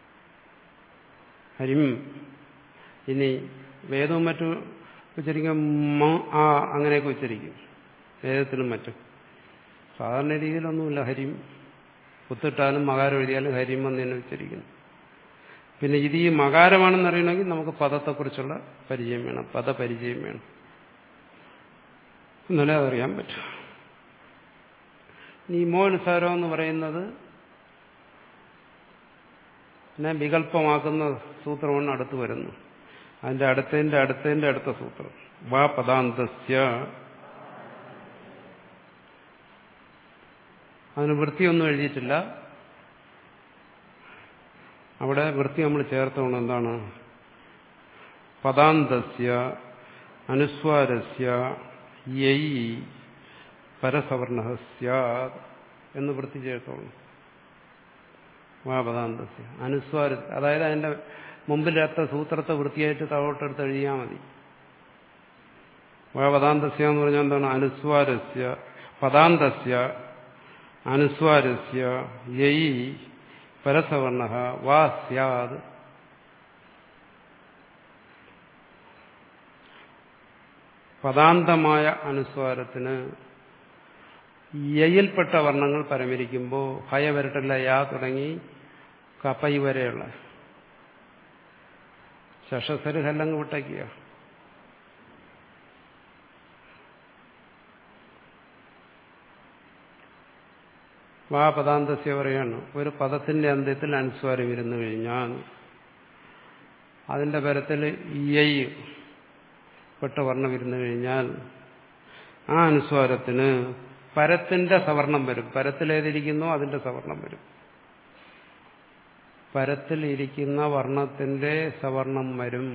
ഹരിം ഇനി വേദവും മറ്റും ഉച്ചരിക്കുമ്പോൾ മ ആ അങ്ങനെയൊക്കെ ഉച്ചരിക്കും വേദത്തിലും മറ്റും സാധാരണ രീതിയിലൊന്നുമില്ല ഹരിം കുത്തിട്ടാലും മകാരം എഴുതിയാലും ഹരിം എന്ന് തന്നെ ഉച്ചരിക്കുന്നു പിന്നെ ഇത് ഈ മകാരമാണെന്ന് അറിയണമെങ്കിൽ നമുക്ക് പദത്തെക്കുറിച്ചുള്ള പരിചയം വേണം പദപരിചയം വേണം എന്നാലേ അതറിയാൻ പറ്റും ഈ മോനുസാരം എന്ന് പറയുന്നത് പിന്നെ വികല്പമാക്കുന്ന സൂത്രമാണ് അടുത്ത് വരുന്നു അതിന്റെ അടുത്തതിന്റെ അടുത്തതിന്റെ അടുത്ത സൂത്രം വാ പദാന്തസ്യ അതിന് വൃത്തിയൊന്നും എഴുതിയിട്ടില്ല അവിടെ വൃത്തി നമ്മൾ ചേർത്തോണം എന്താണ് പദാന്തസ്യ അനുസ്വാരസ്യ യൈ പരസവർണ സ്യാത് എന്ന് വൃത്തി ചേർത്തോണം വാ പദാന്തസ്യ അനുസ്വാര അതായത് അതിന്റെ മുമ്പിലത്ത സൂത്രത്തെ വൃത്തിയായിട്ട് താഴോട്ടെടുത്ത് എഴുതിയാൽ മതി വാ പദാന്തസ്യ എന്ന് പറഞ്ഞാൽ എന്താണ് അനുസ്വാരസ്യ പദാന്തസ്യ അനുസ്വാരസ്യ യൈ പരസവർണ വാ സ്യാത് പദാന്തമായ അനുസ്വാരത്തിന് യയിൽപ്പെട്ട വർണ്ണങ്ങൾ പരമരിക്കുമ്പോൾ ഹയ വരട്ടല്ല യാ തുടങ്ങി കപൈ വരെയുള്ള ശശസര് ഹല്ലങ്ങ് വിട്ടയ്ക്കുക വാ പദാന്തസ്യ പറയാണ് ഒരു പദത്തിന്റെ അന്ത്യത്തിൽ അനുസ്വാരം ഇരുന്നു കഴിഞ്ഞാൽ അതിന്റെ പരത്തിൽ ഇയൈ പെട്ട വർണ്ണം ഇരുന്നു കഴിഞ്ഞാൽ ആ അനുസ്വാരത്തിന് പരത്തിന്റെ സവർണം വരും പരത്തിൽ ഏതിരിക്കുന്നോ അതിന്റെ സവർണം വരും പരത്തിൽ ഇരിക്കുന്ന വർണ്ണത്തിന്റെ സവർണം വരും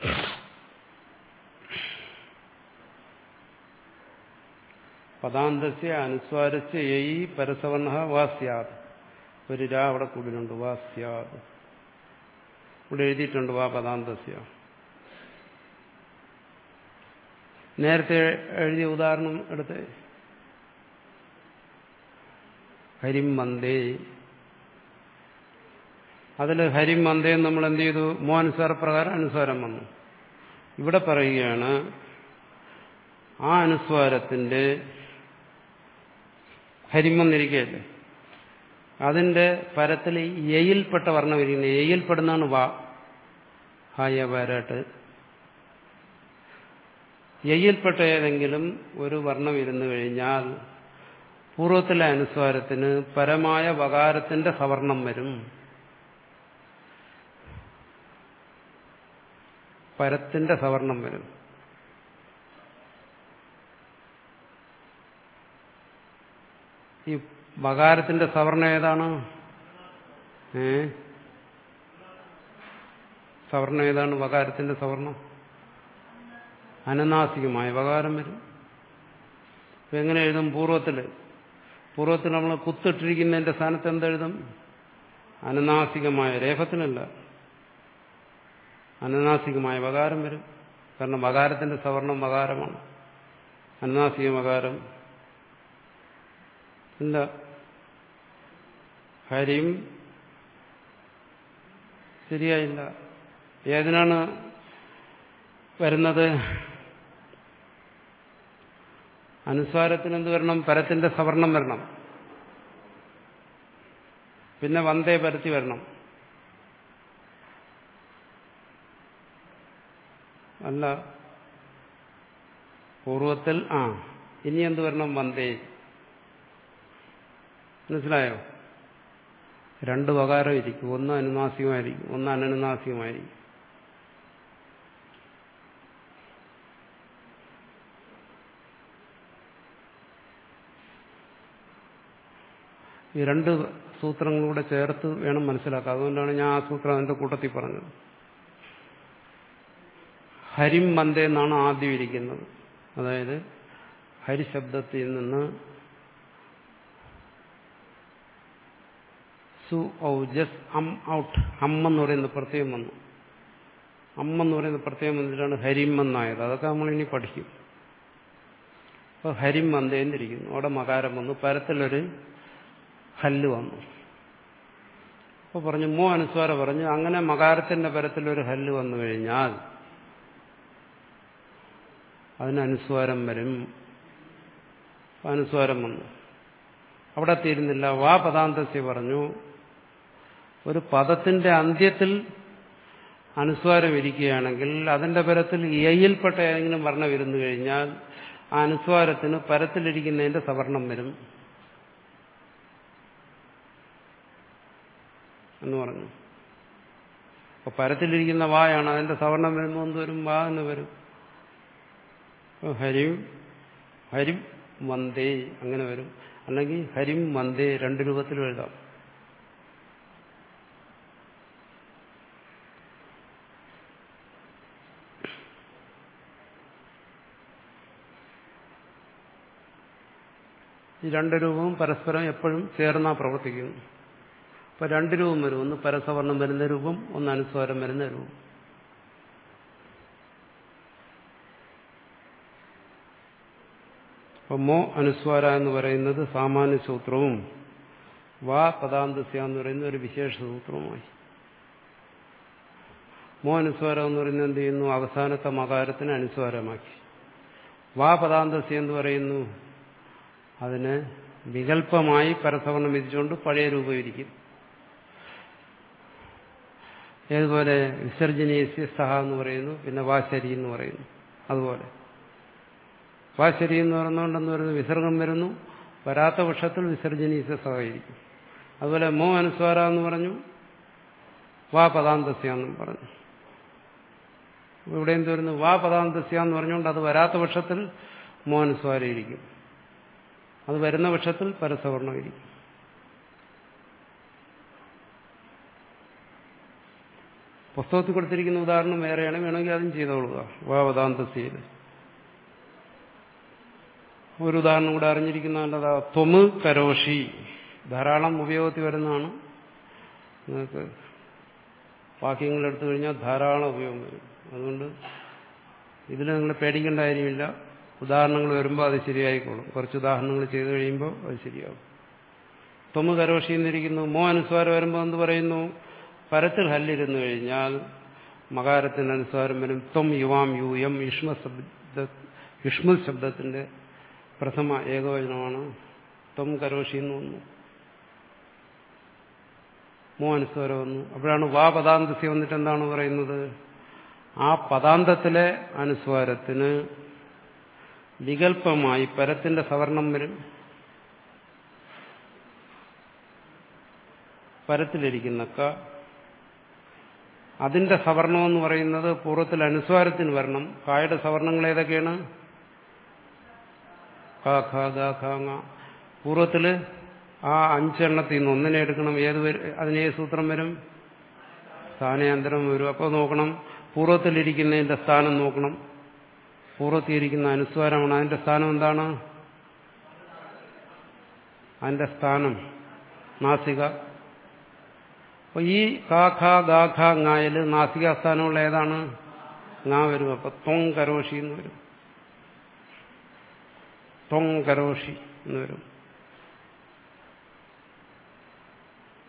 പദാന്തസ്യ അനുസ്വാരസ്യ യൈ പരസവർണ വാസ്യാത് ഒരു രാ അവിടെ കൂടുതലുണ്ട് വാസ്യാത് ഇവിടെ എഴുതിയിട്ടുണ്ട് വാ പദാന്തസ്യ നേരത്തെ എഴുതിയ ഉദാഹരണം എടുത്ത് ഹരിം മന്ദേ അതിൽ ഹരിം മന്ദേ നമ്മൾ എന്ത് ചെയ്തു മോ അനുസാര പ്രകാരം അനുസ്വാരം വന്നു ഇവിടെ പറയുകയാണ് ആ അനുസ്വാരത്തിന്റെ ഹരിമെന്നിരിക്കുകയല്ലേ അതിന്റെ പരത്തിൽ എയിൽപ്പെട്ട വർണ്ണം ഇരിക്കുന്നത് എയിൽപ്പെടുന്നതാണ് വാ ഹായ വരട്ട് എയിൽപ്പെട്ട ഏതെങ്കിലും ഒരു വർണ്ണം ഇരുന്നു കഴിഞ്ഞാൽ പൂർവ്വത്തിലെ അനുസ്വാരത്തിന് പരമായ വകാരത്തിന്റെ സവർണം വരും പരത്തിന്റെ സവർണം വരും ഈ വകാരത്തിന്റെ സവർണം ഏതാണ് ഏ സവർണം ഏതാണ് വകാരത്തിന്റെ സവർണം അനനാസികമായ വകാരം വരും ഇപ്പൊ എങ്ങനെ എഴുതും പൂർവ്വത്തില് പൂർവ്വത്തിൽ നമ്മൾ കുത്തിട്ടിരിക്കുന്നതിന്റെ സ്ഥാനത്ത് എന്തെഴുതും അനനാസികമായ രേഖത്തിനല്ല അനനാസികമായ വകാരം വരും കാരണം വകാരത്തിന്റെ സവർണം വകാരമാണ് അനനാസിക വകാരം ഇല്ല ഹരിം ശരിയായില്ല ഏതിനാണ് വരുന്നത് അനുസ്വാരത്തിന് എന്ത് വരണം പരത്തിന്റെ സവർണം വരണം പിന്നെ വന്ദേ പരത്തി വരണം അല്ല പൂർവത്തിൽ ആ ഇനി എന്ത് വരണം വന്ദേ മനസ്സിലായോ രണ്ട് വകാരം ഇരിക്കും ഒന്ന് അനുനാസികമായിരിക്കും ഒന്ന് അനനുനാസികമായിരിക്കും ഈ രണ്ട് സൂത്രങ്ങളൂടെ ചേർത്ത് വേണം മനസ്സിലാക്കുക അതുകൊണ്ടാണ് ഞാൻ ആ സൂത്രം അതിന്റെ കൂട്ടത്തിൽ പറഞ്ഞത് ഹരിം മന്ദേ എന്നാണ് ആദ്യം ഇരിക്കുന്നത് അതായത് ഹരിശബ്ദത്തിൽ നിന്ന് സു ഔ ജസ് അം ഔട്ട് അമ്മെന്ന് പറയുന്ന പ്രത്യേകം വന്നു അമ്മെന്ന് പറയുന്ന പ്രത്യേകം വന്നിട്ടാണ് ഹരിം എന്നായത് അതൊക്കെ നമ്മളിനി പഠിക്കും അപ്പോൾ ഹരിം മന്ദേന്നിരിക്കുന്നു അവിടെ മകാരം വന്നു പരത്തിലൊരു ഹല്ല് വന്നു അപ്പോൾ പറഞ്ഞു മോ അനുസ്വാരം പറഞ്ഞു അങ്ങനെ മകാരത്തിന്റെ പരത്തിലൊരു ഹല്ല് വന്നു കഴിഞ്ഞാൽ അതിന് അനുസ്വാരം വരും അനുസ്വാരം വന്നു അവിടെ തീരുന്നില്ല വാ പദാന്തസ്യ പറഞ്ഞു ഒരു പദത്തിന്റെ അന്ത്യത്തിൽ അനുസ്വാരം ഇരിക്കുകയാണെങ്കിൽ അതിന്റെ പരത്തിൽ എയിൽപ്പെട്ട ഏതെങ്കിലും വർണ്ണം ഇരുന്നു കഴിഞ്ഞാൽ ആ അനുസ്വാരത്തിന് പരത്തിലിരിക്കുന്നതിന്റെ സവർണം വരും എന്ന് പറഞ്ഞു അപ്പൊ പരത്തിലിരിക്കുന്ന വായാണ് അതിന്റെ സവർണം വരുമ്പോൾ എന്ത് വരും വാ എന്ന് വരും ഹരിം ഹരിം വന്ദേ അങ്ങനെ വരും അല്ലെങ്കിൽ ഹരിം വന്ദേ രണ്ട് രൂപത്തിലും എഴുതാം ഈ രണ്ട് രൂപവും പരസ്പരം എപ്പോഴും ചേർന്നാ പ്രവർത്തിക്കുന്നു അപ്പൊ രണ്ട് രൂപം വരും ഒന്ന് പരസവർണം വരുന്ന രൂപം ഒന്ന് അനുസ്വാരം വരുന്ന രൂപം അപ്പൊ മോ അനുസ്വാര എന്ന് പറയുന്നത് സാമാന്യ സൂത്രവും വാ പദാന്തസ്യ എന്ന് പറയുന്ന ഒരു വിശേഷ സൂത്രവുമായി മോ അനുസ്വാരം എന്ന് പറയുന്നത് എന്ത് ചെയ്യുന്നു അവസാനത്തെ മകാരത്തിന് അനുസ്വാരമാക്കി വാ പദാന്തസ്യ എന്ന് പറയുന്നു അതിന് വികല്പമായി പരസവർണം വിധിച്ചുകൊണ്ട് പഴയ രൂപം ഇരിക്കും ഏതുപോലെ വിസർജനീയസ്യ സഹ എന്ന് പറയുന്നു പിന്നെ വാശരി എന്ന് പറയുന്നു അതുപോലെ വാശരി എന്ന് പറയുന്നതുകൊണ്ടെന്ന് പറയുന്നു വിസർഗം വരുന്നു വരാത്ത പക്ഷത്തിൽ വിസർജനീയസ്യ സഹകരിക്കും അതുപോലെ മോ അനുസ്വാര എന്ന് പറഞ്ഞു വാ പദാന്തസ്യ എന്നും പറഞ്ഞു ഇവിടെ എന്ത് വരുന്നു വാ പദാന്തസ്യ എന്ന് പറഞ്ഞുകൊണ്ട് അത് വരാത്ത പക്ഷത്തിൽ മോ അനുസ്വാരം ഇരിക്കും അത് വരുന്ന പക്ഷത്തിൽ പരസവർണം ഇരിക്കും പുസ്തകത്തിൽ കൊടുത്തിരിക്കുന്ന ഉദാഹരണം വേറെയാണ് വേണമെങ്കിൽ അതും ചെയ്തോളുക വാവതാന്തസ്യയിൽ ഒരു ഉദാഹരണം കൂടെ അറിഞ്ഞിരിക്കുന്ന നല്ലതാ ത്വമ് കരോഷി ധാരാളം ഉപയോഗത്തിൽ വരുന്നതാണ് നിങ്ങൾക്ക് വാക്യങ്ങൾ എടുത്തു കഴിഞ്ഞാൽ ധാരാളം ഉപയോഗം വരും അതുകൊണ്ട് ഇതിൽ നിങ്ങൾ പേടിക്കേണ്ട കാര്യമില്ല ഉദാഹരണങ്ങൾ വരുമ്പോൾ അത് ശരിയായിക്കോളും കുറച്ച് ഉദാഹരണങ്ങൾ ചെയ്തു കഴിയുമ്പോൾ അത് ശരിയാവും ത്വമ് കരോഷി എന്നിരിക്കുന്നു മോ അനുസ്വാരം വരുമ്പോൾ എന്ത് പറയുന്നു പരത്തിൽ ഹല്ലിരുന്നു കഴിഞ്ഞാൽ മകാരത്തിന് അനുസ്വാരം വരും ത്വം യുവാം യു എം യുഷ്മ ശബ്ദ യുഷ്മ ശബ്ദത്തിന്റെ പ്രഥമ ഏകവചനമാണ് ത്വം കരോഷി എന്ന് വന്നു മോ അനുസ്വാരം വന്നു അപ്പോഴാണ് വാ പദാന്തസ്യ വന്നിട്ട് എന്താണ് പറയുന്നത് ആ പദാന്തത്തിലെ അനുസ്വാരത്തിന് വികല്പമായി പരത്തിന്റെ സവർണം വരും പരത്തിലിരിക്കുന്ന ക അതിന്റെ സവർണം എന്ന് പറയുന്നത് പൂർവ്വത്തിൽ അനുസ്വാരത്തിന് വരണം കായുടെ സവർണങ്ങൾ ഏതൊക്കെയാണ് ക ഖ ഗ ഖ ങ പൂർവ്വത്തില് ആ അഞ്ചെണ്ണത്തിൽ നിന്ന് ഒന്നിനെ എടുക്കണം ഏത് അതിന് ഏത് സൂത്രം വരും സ്ഥാനാന്തരം വരും അപ്പോൾ നോക്കണം പൂർവ്വത്തിലിരിക്കുന്നതിന്റെ സ്ഥാനം നോക്കണം പൂർവ്വത്തിയിരിക്കുന്ന അനുസ്വാരമാണ് അതിന്റെ സ്ഥാനം എന്താണ് അതിന്റെ സ്ഥാനം നാസിക അപ്പൊ ഈ കാ ഖ ഗാ ഖ ങ്ങായല് നാസികാസ്ഥാനമുള്ള ഏതാണ് ങാ വരും അപ്പൊ തൊങ് കരോഷി എന്ന് വരും തൊങ് കരോഷി എന്ന് വരും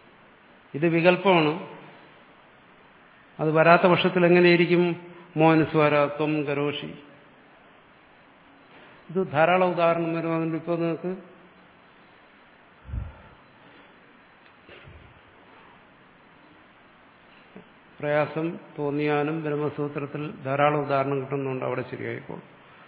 ഇത് വികല്പമാണ് അത് വരാത്ത പക്ഷത്തിൽ എങ്ങനെയിരിക്കും മോഹൻസ്വര ത്വം കരോഷി ഇത് ധാരാളം ഉദാഹരണം വരും അതുകൊണ്ട് ഇപ്പോൾ നിങ്ങൾക്ക് പ്രയാസം തോന്നിയാലും ബ്രഹ്മസൂത്രത്തിൽ ധാരാളം ഉദാഹരണം കിട്ടുന്നുണ്ട് അവിടെ ശരിയായിക്കോളും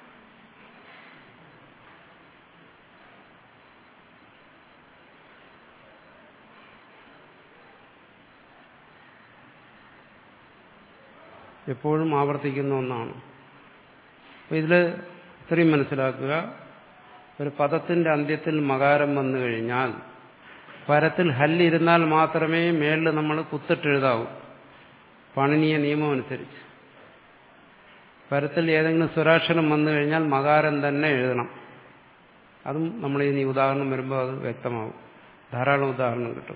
എപ്പോഴും ആവർത്തിക്കുന്ന ഒന്നാണ് അപ്പൊ ഇതിൽ ഇത്രയും മനസ്സിലാക്കുക ഒരു പദത്തിന്റെ അന്ത്യത്തിൽ മകാരം വന്നു കഴിഞ്ഞാൽ പരത്തിൽ ഹല്ലിരുന്നാൽ മാത്രമേ മേളിൽ നമ്മൾ കുത്തിട്ടെഴുതാവൂ പണിനീയ നിയമം അനുസരിച്ച് പരത്തിൽ ഏതെങ്കിലും സ്വരാക്ഷരം വന്നു കഴിഞ്ഞാൽ മകാരം തന്നെ എഴുതണം അതും നമ്മൾ ഇനി ഉദാഹരണം വരുമ്പോൾ അത് വ്യക്തമാവും ധാരാളം ഉദാഹരണം കിട്ടും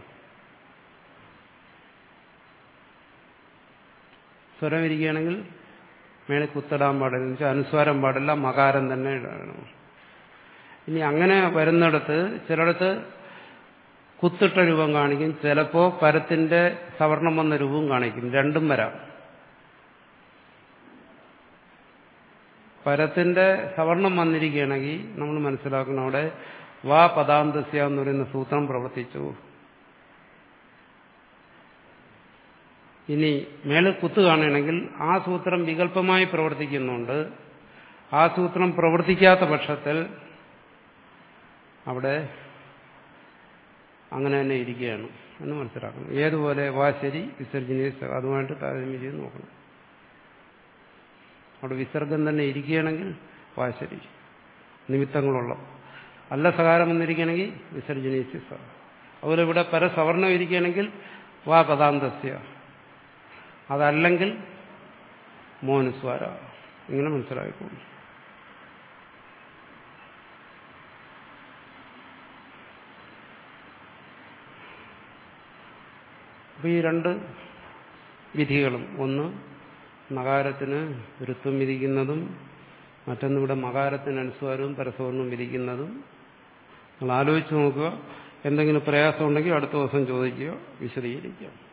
സ്വരം ഇരിക്കുകയാണെങ്കിൽ മേളിൽ കുത്തിടാൻ പാടില്ല എന്ന് വെച്ചാൽ അനുസ്വാരം പാടില്ല മകാരം തന്നെ ഇടണം ഇനി അങ്ങനെ വരുന്നിടത്ത് ചിലയിടത്ത് കുത്തിട്ട രൂപം കാണിക്കും ചിലപ്പോൾ പരത്തിന്റെ സവർണം വന്ന രൂപം കാണിക്കും രണ്ടും വരാം പരത്തിന്റെ സവർണം വന്നിരിക്കുകയാണെങ്കിൽ നമ്മൾ മനസ്സിലാക്കണം അവിടെ വാ പദാന്തസ്യ എന്ന് പറയുന്ന സൂത്രം പ്രവർത്തിച്ചു ഇനി മേളിൽ കുത്ത് കാണുകയാണെങ്കിൽ ആ സൂത്രം വികല്പമായി പ്രവർത്തിക്കുന്നുണ്ട് ആ സൂത്രം പ്രവർത്തിക്കാത്ത പക്ഷത്തിൽ അവിടെ അങ്ങനെ തന്നെ ഇരിക്കുകയാണ് എന്ന് മനസ്സിലാക്കണം ഏതുപോലെ വാ ശരി വിസർജനീയ അതുമായിട്ട് താരതമ്യം ചെയ്ത് നോക്കണം അവിടെ വിസർഗം തന്നെ ഇരിക്കുകയാണെങ്കിൽ വാ ശരി നിമിത്തങ്ങളുള്ള അല്ല സകാരം വന്നിരിക്കുകയാണെങ്കിൽ വിസർജനീയ അതുപോലെ ഇവിടെ പരസവർണം ഇരിക്കുകയാണെങ്കിൽ വാ പദാന്തസ്യ അതല്ലെങ്കിൽ മോനുസ്വാര ഇങ്ങനെ മനസ്സിലായിക്കോളും അപ്പൊ ഈ രണ്ട് വിധികളും ഒന്ന് മകാരത്തിന് ഋത്വം വിധിക്കുന്നതും മറ്റൊന്നിവിടെ മകാരത്തിന് അനുസ്വാരവും പരസ്പരവും വിധിക്കുന്നതും നിങ്ങൾ ആലോചിച്ച് നോക്കുക എന്തെങ്കിലും പ്രയാസം ഉണ്ടെങ്കിൽ അടുത്ത ദിവസം ചോദിക്കുക വിശദീകരിക്കുക